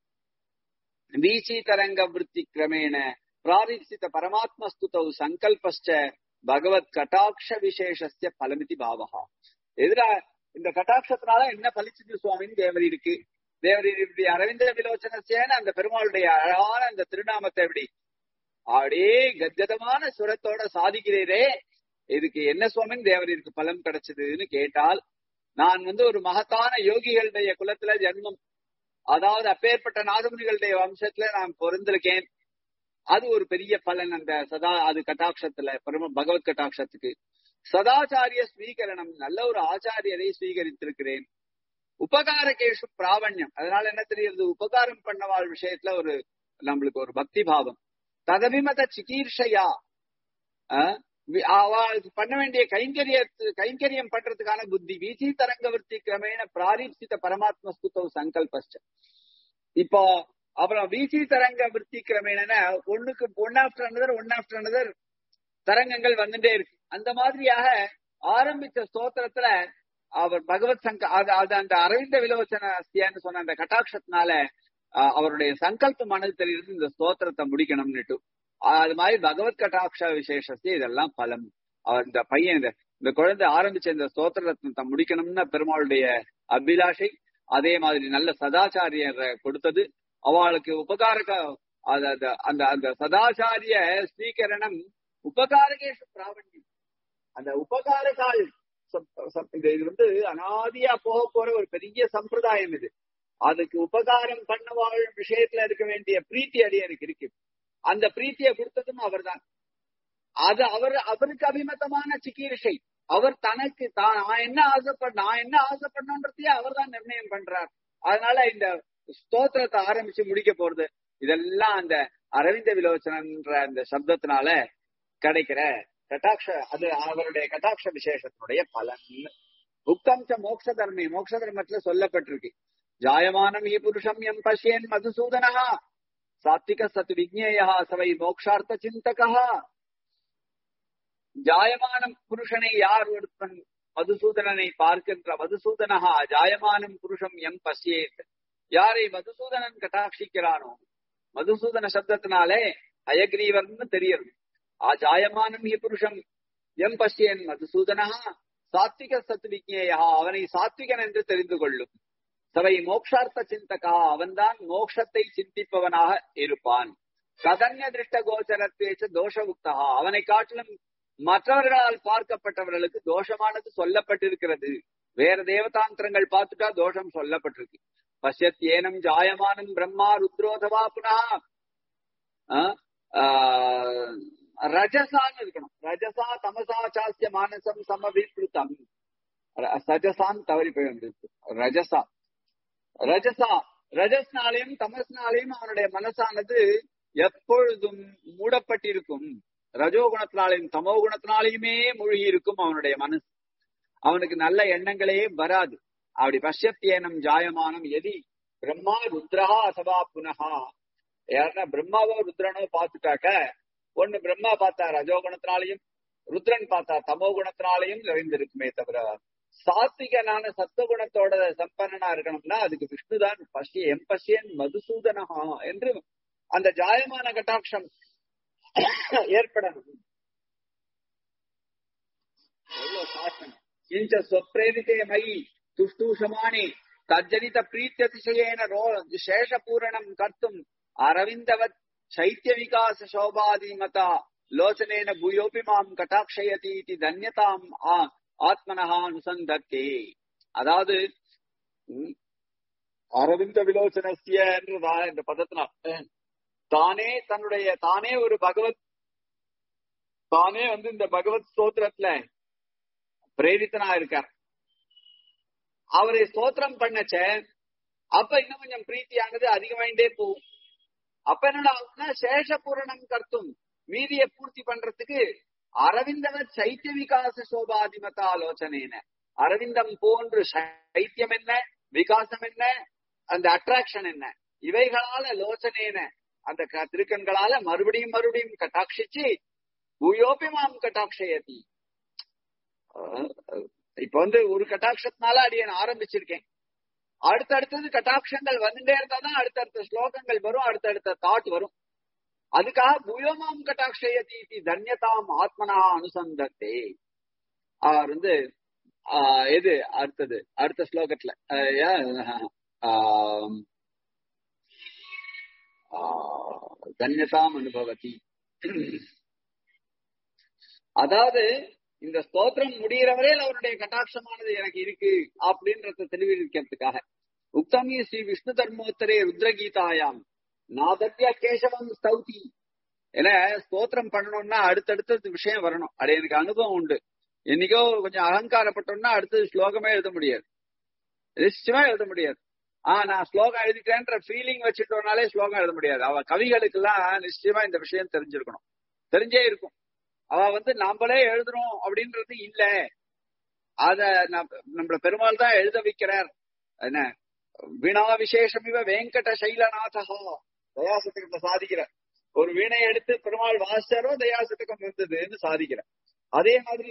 வீச்சீதரங்க விற்பி கிரமேண பிராரிசித பரமாத்மஸ்துதௌ சங்கல்பஸ்ச பகவத் கட்டாட்ச விசேஷஸ்ய பலமிதி பாவகா எதிரா இந்த கட்டாட்சத்தினால என்ன பலிச்சது சுவாமின்னு தேவரி இருக்கு தேவரி இப்படி அரவிந்த விலோச்சனசேன அந்த பெருமாளுடைய அழகான அந்த திருநாமத்தை எப்படி அப்படியே கத்கதமான சுரத்தோட சாதிக்கிறீரே இதுக்கு என்ன சுவாமின்னு தேவரிற்கு பலம் கிடைச்சதுன்னு கேட்டால் நான் வந்து ஒரு மகத்தான யோகிகளுடைய குலத்துல ஜென்மம் அதாவது அப்பேற்பட்ட நாதமுனிகளுடைய வம்சத்துல நான் பொருந்திருக்கேன் அது ஒரு பெரிய பலன் அந்த சதா அது கட்டாட்சத்துல பரம பகவத் கட்டாட்சத்துக்கு சதாச்சாரிய ஸ்வீகரணம் நல்ல ஒரு ஆச்சாரியரை ஸ்வீகரித்திருக்கிறேன் உபகாரகேஷு பிராவண்யம் அதனால என்ன தெரியுது உபகாரம் பண்ணவாள் விஷயத்துல ஒரு நம்மளுக்கு ஒரு பக்தி பாவம் ததபிமத சிகீர்ஷையா அவளுக்கு பண்ண வேண்டிய கைங்கரிய கைங்கரியம் பண்றதுக்கான புத்தி வீசி தரங்கவர்த்தி கிரமேண பிராரீப்சித பரமாத்ம ஸ்துதவ் சங்கல்பஸ்ட இப்போ அப்புறம் வீசி தரங்க விற்பி கிரமேண ஒண்ணுக்கு one after another one after another தரங்கங்கள் வந்துட்டே இருக்கு அந்த மாதிரியாக ஆரம்பிச்ச ஸ்தோத்திரத்துல அவர் பகவத் சங்க அது அந்த அரவிந்த விலோச்சனஸ்தியான்னு சொன்ன அந்த கட்டாட்சத்தினால அவருடைய சங்கல்பமானது தெரியுது இந்த ஸ்தோத்திரத்தை முடிக்கணும்னுட்டு அது மாதிரி பகவத் கட்டாட்ச விசேஷத்தை இதெல்லாம் பலம் இந்த பையன் இந்த இந்த குழந்தை ஆரம்பிச்ச இந்த ஸ்தோத்திரத்தை முடிக்கணும்னு பெருமாளுடைய அபிலாஷை அதே மாதிரி நல்ல சதாச்சாரியர் கொடுத்தது அவளுக்கு உபகாரக அந்த அந்த சதாச்சாரிய ஸ்வீகரணம் உபகாரகேஷு பிராவண்யம் அந்த உபகாரகால் இது வந்து அனாதியா போக போற ஒரு பெரிய சம்பிரதாயம் இது அதுக்கு உபகாரம் பண்ணவாள் விஷயத்துல இருக்க வேண்டிய பிரீத்தி அடியனுக்கு இருக்கு அந்த பிரீத்தியை கொடுத்ததும் அவர்தான் அது அவர் அவருக்கு அபிமதமான சிகிச்சை அவர் தனக்கு தான் நான் என்ன ஆசைப்பட நான் என்ன ஆசைப்படணுன்றதையே அவர் தான் நிர்ணயம் பண்றார் அதனால இந்த ஸ்தோத்திரத்தை ஆரம்பிச்சு முடிக்க போறது இதெல்லாம் அந்த அரவிந்த விலோச்சனன்ற அந்த சப்தத்தினால கிடைக்கிற கட்டாட்ச அது அவருடைய கட்டாட்ச விசேஷத்தினுடைய பலன் உக்தம் ச மோக்ஷ தர்மே மோக்ஷ தர்மத்துல சொல்லப்பட்டிருக்கு ஜாயமானம் ஈ புருஷம் எம் பசியன் மதுசூதனா சாத்விக சத்து விஜ்ஞேயா சவை மோக்ஷார்த்த சிந்தகா ஜாயமானம் புருஷனை யார் ஒருத்தன் மதுசூதனனை பார்க்கின்ற மதுசூதனஹா ஜாயமானம் புருஷம் எம் பசியேத் யாரை மதுசூதனன் கட்டாட்சிக்கிறானோ மதுசூதன சப்தத்தினாலே அயக்ரீவர்னு தெரியுது ஆ ஜாயமானம் ஹி புருஷம் எம் பசியன் மதுசூதனா சாத்விக சத்து விஜ்ஞேயா அவனை சாத்விகன் என்று தெரிந்து கொள்ளும் சவை மோக்ஷார்த்த சிந்தகா அவன்தான் மோக்ஷத்தை சிந்திப்பவனாக இருப்பான் சதன்ய திருஷ்ட கோச்சரத்தேச்ச தோஷ உக்தா அவனை காட்டிலும் மற்றவர்களால் பார்க்கப்பட்டவர்களுக்கு தோஷமானது சொல்லப்பட்டிருக்கிறது வேற தேவதாந்திரங்கள் பார்த்துட்டா தோஷம் சொல்லப்பட்டிருக்கு பஷ்யத் ஏனம் ஜாயமானம் பிரம்மா ருத்ரோதவா புனா ரஜசான்னு இருக்கணும் ரஜசா தமசா சாஸ்திய மானசம் சமபீகிருத்தம் சஜசான் தவறி போய் வந்திருக்கு ரஜசா ரஜசா ரஜஸ்னாலையும் தமஸ்னாலையும் அவனுடைய மனசானது எப்பொழுதும் மூடப்பட்டிருக்கும் ரஜோகுணத்தினாலையும் தமோ குணத்தினாலையுமே மூழ்கி இருக்கும் அவனுடைய மனசு அவனுக்கு நல்ல எண்ணங்களே வராது அப்படி பஷ்யத்தியனம் ஜாயமானம் எதி பிரம்மா ருத்ரஹா அசவா புனகா யாருன்னா பிரம்மாவோ ருத்ரனோ பார்த்துட்டாக்க ஒண்ணு பிரம்மா பார்த்தா ரஜோகுணத்தினாலையும் ருத்ரன் பார்த்தா தமோ குணத்தினாலையும் நிறைந்திருக்குமே தவிர சாத்விகனான சத்துவகுணத்தோட சம்பன்னனா இருக்கணும்னா அதுக்கு விஷ்ணுதான் பஷ்ய எம் பஷ்யன் மதுசூதனஹா என்று அந்த ஜாயமான கட்டாட்சம் ஏற்படணும் எவ்வளவு சாசனம் கிஞ்ச ஸ்வப்ரேரிதே மயி துஷ்டூஷமானி தஜ்ஜனித பிரீத்தியதிசயேன ரோ சேஷபூரணம் கர்த்தும் அரவிந்தவத் சைத்திய விகாச சோபாதிமதா லோச்சனேன பூயோபி மாம் கட்டாட்சயதி இது தன்யதாம் ஆத்மனஹா அனுசந்தத்தே அதாவது அரவிந்த விலோச்சனசிய என்றுதான் இந்த பதத்தினால் தானே தன்னுடைய தானே ஒரு பகவத் தானே வந்து இந்த பகவத் ஸ்தோத்திரத்துல பிரேரித்தனா இருக்கார் அவரை ஸ்தோத்திரம் பண்ணச்ச அப்ப இன்னும் கொஞ்சம் பிரீத்தியானது அதிகமாயிட்டே போகும் அப்ப என்னடா சேஷ பூரணம் கர்த்தும் மீதியை பூர்த்தி பண்றதுக்கு அரவிந்தவ சைத்திய விகாச சோபாதிமத ஆலோசனைன அரவிந்தம் போன்று சைத்தியம் என்ன விகாசம் என்ன அந்த அட்ராக்ஷன் என்ன இவைகளால லோச்சனேன அந்த திருக்கண்களால மறுபடியும் மறுபடியும் கட்டாட்சிச்சு பூயோபி மாம் கட்டாட்சயதி இப்ப வந்து ஒரு கட்டாட்சத்தினால அடியன் ஆரம்பிச்சிருக்கேன் அடுத்தடுத்தது கட்டாட்சங்கள் வந்துட்டே இருந்தாதான் அடுத்தடுத்த ஸ்லோகங்கள் வரும் அடுத்தடுத்த தாட் வரும் அதுக்காக பூயோமாம் கட்டாட்சயதி தன்யதாம் ஆத்மனா அனுசந்தத்தே அவர் வந்து எது அடுத்தது அடுத்த ஸ்லோகத்துல தன்யதாம் அனுபவதி அதாவது இந்த ஸ்தோத்திரம் முடிகிற வரையில் அவருடைய கட்டாட்சமானது எனக்கு இருக்கு அப்படின்றத தெளிவிக்கிறதுக்காக உக்தமி ஸ்ரீ விஷ்ணு தர்மோத்தரே ருத்ரகீதாயாம் நாதத்யா கேசவம் ஸ்தௌதி ஏன்னா ஸ்தோத்திரம் பண்ணணும்னா அடுத்தடுத்த விஷயம் வரணும் அது எனக்கு அனுபவம் உண்டு என்னைக்கோ கொஞ்சம் அகங்காரப்பட்டோம்னா அடுத்தது ஸ்லோகமே எழுத முடியாது நிச்சயமா எழுத முடியாது ஆஹ் நான் ஸ்லோகம் எழுதிட்டேன்ற ஃபீலிங் வச்சுட்டோம்னாலே ஸ்லோகம் எழுத முடியாது அவ கவிகளுக்கு எல்லாம் நிச்சயமா இந்த விஷயம் தெரிஞ்சிருக்கணும் தெரிஞ்சே இருக்கும் அவ வந்து நாமளே எழுதுறோம் அப்படின்றது இல்ல அத நம்மள பெருமாள் தான் எழுத வைக்கிறார் என்ன வீணா விசேஷம் இவ வெங்கட சைலநாதகா தயாசத்துக்கத்தை சாதிக்கிறார் ஒரு வீணை எடுத்து பெருமாள் வாசிச்சாரோ தயாசத்துக்கம் இருந்ததுன்னு சாதிக்கிறார் அதே மாதிரி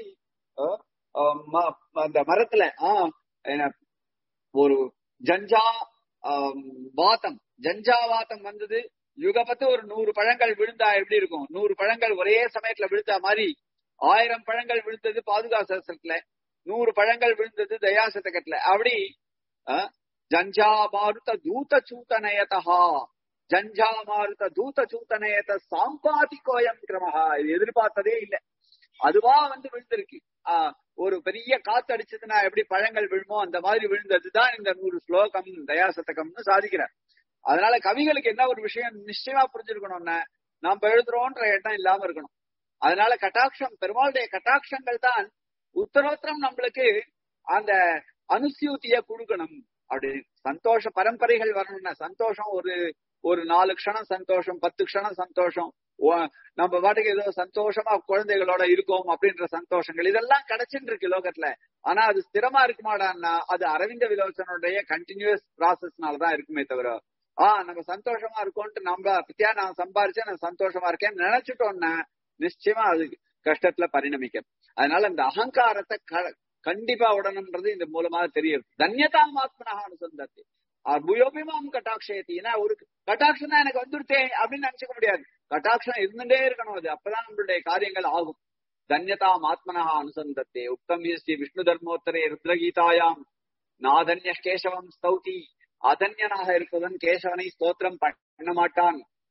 அந்த மரத்துல ஆஹ் என்ன ஒரு ஜஞ்சா வாத்தம் ஜஞ்சா வாத்தம் வந்தது யுகபத்து ஒரு நூறு பழங்கள் விழுந்தா எப்படி இருக்கும் நூறு பழங்கள் ஒரே சமயத்துல விழுந்தா மாதிரி ஆயிரம் பழங்கள் விழுந்தது பாதுகாசத்துல நூறு பழங்கள் விழுந்தது தயாசதகத்துல அப்படி ஜஞ்சா மாருத தூத சூத்தனயதா ஜஞ்சா மாருத தூத சூத்தனயத சாம்பாதி கோயம் கிரமஹா இது எதிர்பார்த்ததே இல்லை அதுவா வந்து விழுந்திருக்கு ஆஹ் ஒரு பெரிய காத்து அடிச்சதுன்னா எப்படி பழங்கள் விழுமோ அந்த மாதிரி விழுந்ததுதான் இந்த நூறு ஸ்லோகம் தயாசதகம்னு சாதிக்கிறார் அதனால கவிகளுக்கு என்ன ஒரு விஷயம் நிச்சயமா புரிஞ்சிருக்கணும்னா நாம் எழுதுறோன்ற எண்ணம் இல்லாம இருக்கணும் அதனால கட்டாட்சம் பெருமாளுடைய கட்டாட்சங்கள் தான் உத்தரோத்தரம் நம்மளுக்கு அந்த அனுசியூத்திய கொடுக்கணும் அப்படி சந்தோஷ பரம்பரைகள் வரணும்னா சந்தோஷம் ஒரு ஒரு நாலு க்ஷணம் சந்தோஷம் பத்து க்ஷணம் சந்தோஷம் நம்ம பாட்டுக்கு ஏதோ சந்தோஷமா குழந்தைகளோட இருக்கோம் அப்படின்ற சந்தோஷங்கள் இதெல்லாம் கிடைச்சுட்டு இருக்கு லோகத்துல ஆனா அது ஸ்திரமா இருக்குமாடான்னா அது அரவிந்த விலோசனுடைய கண்டினியூஸ் ப்ராசஸ்னாலதான் இருக்குமே தவிர ஆஹ் நம்ம சந்தோஷமா இருக்கோம்ட்டு நம்ம பத்தியா நான் சம்பாரிச்சேன் நான் சந்தோஷமா இருக்கேன்னு நினைச்சிட்டோம்னா நிச்சயமா அது கஷ்டத்துல பரிணமிக்கும் அதனால இந்த அகங்காரத்தை கண்டிப்பா உடனுன்றது இந்த மூலமா தெரியும் தன்யதாம் ஆத்மனாக அனுசந்தத்தை புயோபிமாம் கட்டாட்சயத்தினா ஒரு கட்டாட்சம் தான் எனக்கு வந்துருத்தே அப்படின்னு நினைச்சுக்க முடியாது கட்டாட்சம் இருந்துட்டே இருக்கணும் அது அப்பதான் நம்மளுடைய காரியங்கள் ஆகும் தன்யதாம் ஆத்மனஹா அனுசந்தத்தே உக்தம் ஸ்ரீ விஷ்ணு தர்மோத்தரே ருத்ரகீதாயாம் நாதன்ய கேசவம் ஸ்தௌதி அதன்யனாக இருப்பவன் கேசவனை ஸ்தோத்திரம் பண்ண மாட்டான்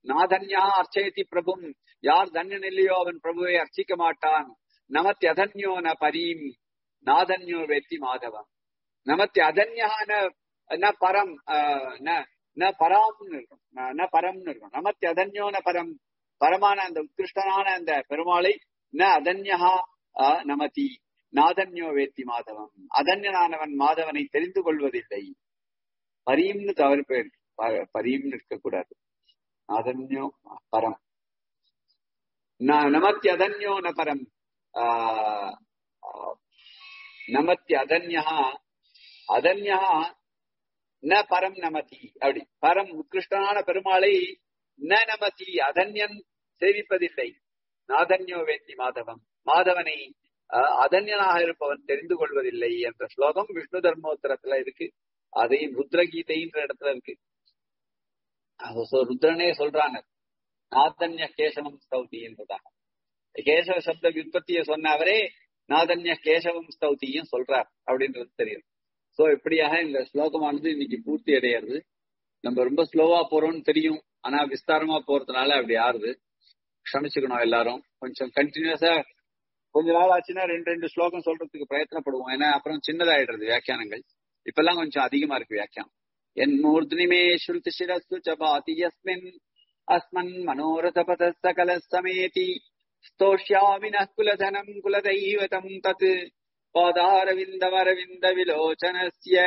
நாதன்யா அர்ச்சயதி பிரபும் யார் தன்யன் இல்லையோ அவன் பிரபுவை அர்ச்சிக்க மாட்டான் நமத்தி அதன்யோ ந பரீம் நாதன்யோ வெத்தி மாதவம் நமத்தி அதன்யா ந பரம் ந பராம்னு இருக்கும் ந பரம்னு இருக்கும் நமத்தி அதன்யோ ந பரம் பரமான அந்த உத்கிருஷ்டனான அந்த பெருமாளை ந அதன்யா நமதி நாதன்யோ வேத்தி மாதவம் அதன்யனானவன் மாதவனை தெரிந்து கொள்வதில்லை பரீம்னு தவறு பேர் பரீம்னு இருக்கக்கூடாது அதன்யோ பரம் நமத்தி அதன்யோ ந பரம் நமத்தி அதன்யா அதன்யா ந பரம் நமதி அப்படி பரம் உத்கிருஷ்டனான பெருமாளை ந நமதி அதன்யன் சேவிப்பதில்லை நாதன்யோ வேத்தி மாதவம் மாதவனை அதன்யனாக இருப்பவன் தெரிந்து கொள்வதில்லை என்ற ஸ்லோகம் விஷ்ணு தர்மோத்தரத்துல இருக்கு அதை ருத்ரகீதைன்ற இடத்துல இருக்கு ருத்ரனே சொல்றாங்க நாதன்ய கேசவம் ஸ்தௌதி என்பதாக கேசவ சப்த விற்பத்திய சொன்ன அவரே நாதன்ய கேசவம் ஸ்தௌதியும் சொல்றார் அப்படின்றது தெரியும் சோ இப்படியாக இந்த ஸ்லோகமானது இன்னைக்கு பூர்த்தி அடையிறது நம்ம ரொம்ப ஸ்லோவா போறோம்னு தெரியும் ஆனா விஸ்தாரமா போறதுனால அப்படி ஆறுது க்ஷமிச்சுக்கணும் எல்லாரும் கொஞ்சம் கண்டினியூஸா கொஞ்ச நாள் ஆச்சுன்னா ரெண்டு ரெண்டு ஸ்லோகம் சொல்றதுக்கு பிரயத்தனப்படுவோம் ஏன்னா அப்புறம் சின்னதாயிடுறது வியாக்கியானங்கள் இப்பெல்லாம் கொஞ்சம் அதிகமா இருக்கு வியாக்கியானம் என் மூர்த்தினிமே ஸ்ருதி சிரஸ்து சபாதி யஸ்மின் அஸ்மன் மனோரதபத சகல சமேதி स्तोष्यामि नः कुलधनम् कुलदैवतम् तत् पादारविन्दमरविन्द विलोचनस्य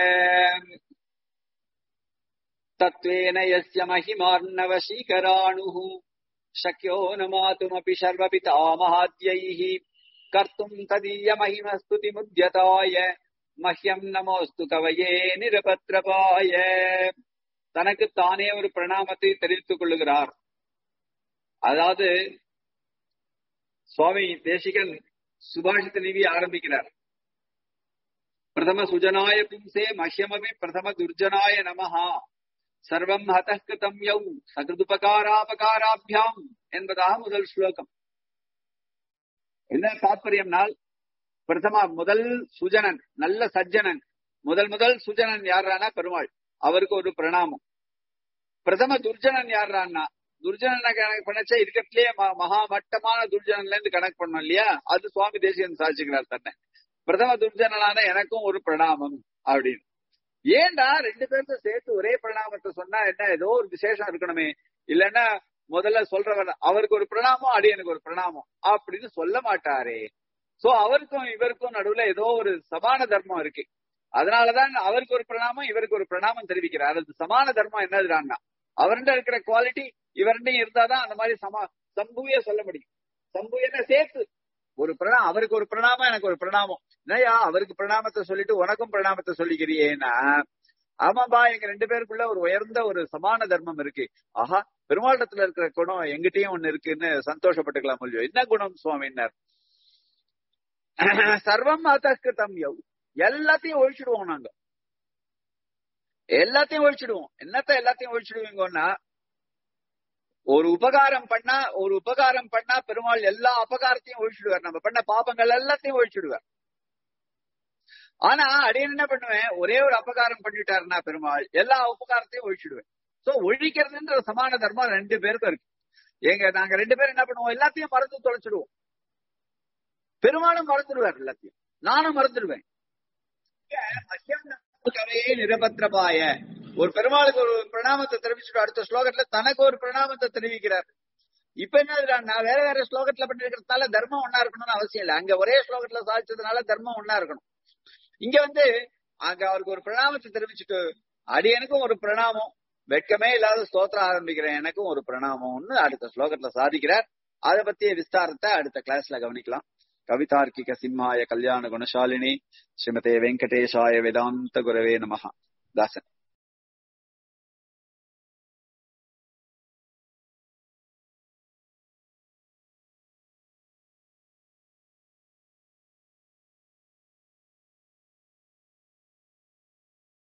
तत्त्वेन यस्य महिमार्णवशीकराणुः शक्यो न मातुमपि सर्वपितामहाद्यैः कर्तुम् तदीयमहिमस्तुतिमुद्यताय மஹ்யம் நமோஸ்து கவையே நிரபத்ரபாய தனக்கு தானே ஒரு பிரணாமத்தை தெரிவித்துக் கொள்ளுகிறார் அதாவது சுவாமி தேசிகன் சுபாஷித நிதி ஆரம்பிக்கிறார் பிரதம சுஜனாய பும்சே மஹ்யமபி பிரதம துர்ஜனாய நமஹா சர்வம் ஹதகிருதம் யௌ சகிருதுபகாராபகாராபியாம் என்பதாக முதல் ஸ்லோகம் என்ன தாற்பயம்னால் பிரதமா முதல் சுஜனன் நல்ல சஜ்ஜனன் முதல் முதல் சுஜனன் யாரானா பெருமாள் அவருக்கு ஒரு பிரணாமம் பிரதம துர்ஜனன் யாரான்னா துர்ஜனனை கணக்கு பண்ணச்சா இருக்கிறதுலயே மகா மட்டமான துர்ஜனன்ல இருந்து கணக்கு பண்ணோம் இல்லையா அது சுவாமி தேசியன் சாதிச்சுக்கிறார் தன்னை பிரதம துர்ஜனனான எனக்கும் ஒரு பிரணாமம் அப்படின்னு ஏண்டா ரெண்டு பேருக்கு சேர்த்து ஒரே பிரணாமத்தை சொன்னா என்ன ஏதோ ஒரு விசேஷம் இருக்கணுமே இல்லைன்னா முதல்ல சொல்றவர் அவருக்கு ஒரு பிரணாமம் அடி எனக்கு ஒரு பிரணாமம் அப்படின்னு சொல்ல மாட்டாரே சோ அவருக்கும் இவருக்கும் நடுவுல ஏதோ ஒரு சமான தர்மம் இருக்கு அதனாலதான் அவருக்கு ஒரு பிரணாமம் இவருக்கு ஒரு பிரணாமம் தெரிவிக்கிறார் அது சமான தர்மம் என்னதுடான்னா அவர்கிட்ட இருக்கிற குவாலிட்டி இவர்கிட்டையும் இருந்தாதான் அந்த மாதிரி சமா சம்புவிய சொல்ல முடியும் சம்புவியன சேர்த்து ஒரு பிரணாமம் அவருக்கு ஒரு பிரணாமம் எனக்கு ஒரு பிரணாமம் என்னையா அவருக்கு பிரணாமத்தை சொல்லிட்டு உனக்கும் பிரணாமத்தை சொல்லிக்கிறியேன்னா ஆமாப்பா எங்க ரெண்டு பேருக்குள்ள ஒரு உயர்ந்த ஒரு சமான தர்மம் இருக்கு ஆஹா பெருமாட்டத்துல இருக்கிற குணம் எங்கிட்டயும் ஒண்ணு இருக்குன்னு சந்தோஷப்பட்டுக்கலாம் இல்லையோ என்ன குணம் சுவாமின்னார் சர்வம் அத்தம் யவ் எல்லாத்தையும் ஒழிச்சிடுவோம் நாங்க எல்லாத்தையும் ஒழிச்சிடுவோம் என்னத்த எல்லாத்தையும் ஒழிச்சிடுவீங்கன்னா ஒரு உபகாரம் பண்ணா ஒரு உபகாரம் பண்ணா பெருமாள் எல்லா அபகாரத்தையும் ஒழிச்சிடுவார் நம்ம பண்ண பாப்பங்கள் எல்லாத்தையும் ஒழிச்சிடுவார் ஆனா அடியன் என்ன பண்ணுவேன் ஒரே ஒரு அபகாரம் பண்ணிட்டாருன்னா பெருமாள் எல்லா உபகாரத்தையும் ஒழிச்சிடுவேன் சோ ஒழிக்கிறதுன்ற சமான தர்மம் ரெண்டு பேருக்கும் இருக்கு எங்க நாங்க ரெண்டு பேரும் என்ன பண்ணுவோம் எல்லாத்தையும் மறந்து தொலைச்சிடுவோம் பெருமாளும் மறந்துடுவார் எல்லாத்தையும் நானும் மறந்துடுவேன் கவையே நிரபத்திரபாய ஒரு பெருமாளுக்கு ஒரு பிரணாமத்தை தெரிவிச்சுட்டு அடுத்த ஸ்லோகத்துல தனக்கு ஒரு பிரணாமத்தை தெரிவிக்கிறார் இப்ப என்ன நான் வேற வேற ஸ்லோகத்துல பண்ணிருக்கிறதுனால தர்மம் ஒன்னா இருக்கணும்னு அவசியம் இல்லை அங்க ஒரே ஸ்லோகத்துல சாதிச்சதுனால தர்மம் ஒன்னா இருக்கணும் இங்க வந்து அங்க அவருக்கு ஒரு பிரணாமத்தை தெரிவிச்சுட்டு அடியனுக்கும் ஒரு பிரணாமம் வெட்கமே இல்லாத ஸ்தோத்திரம் ஆரம்பிக்கிறேன் எனக்கும் ஒரு பிரணாமம்னு அடுத்த ஸ்லோகத்துல சாதிக்கிறார் அதை பத்திய விஸ்தாரத்தை அடுத்த கிளாஸ்ல கவனிக்கலாம் கவிதார்க்கிக சிம்மாய கல்யாண குணசாலினி ஸ்ரீமதே வெங்கடேஷாய வேதாந்த குரவே நமஹா தாசன்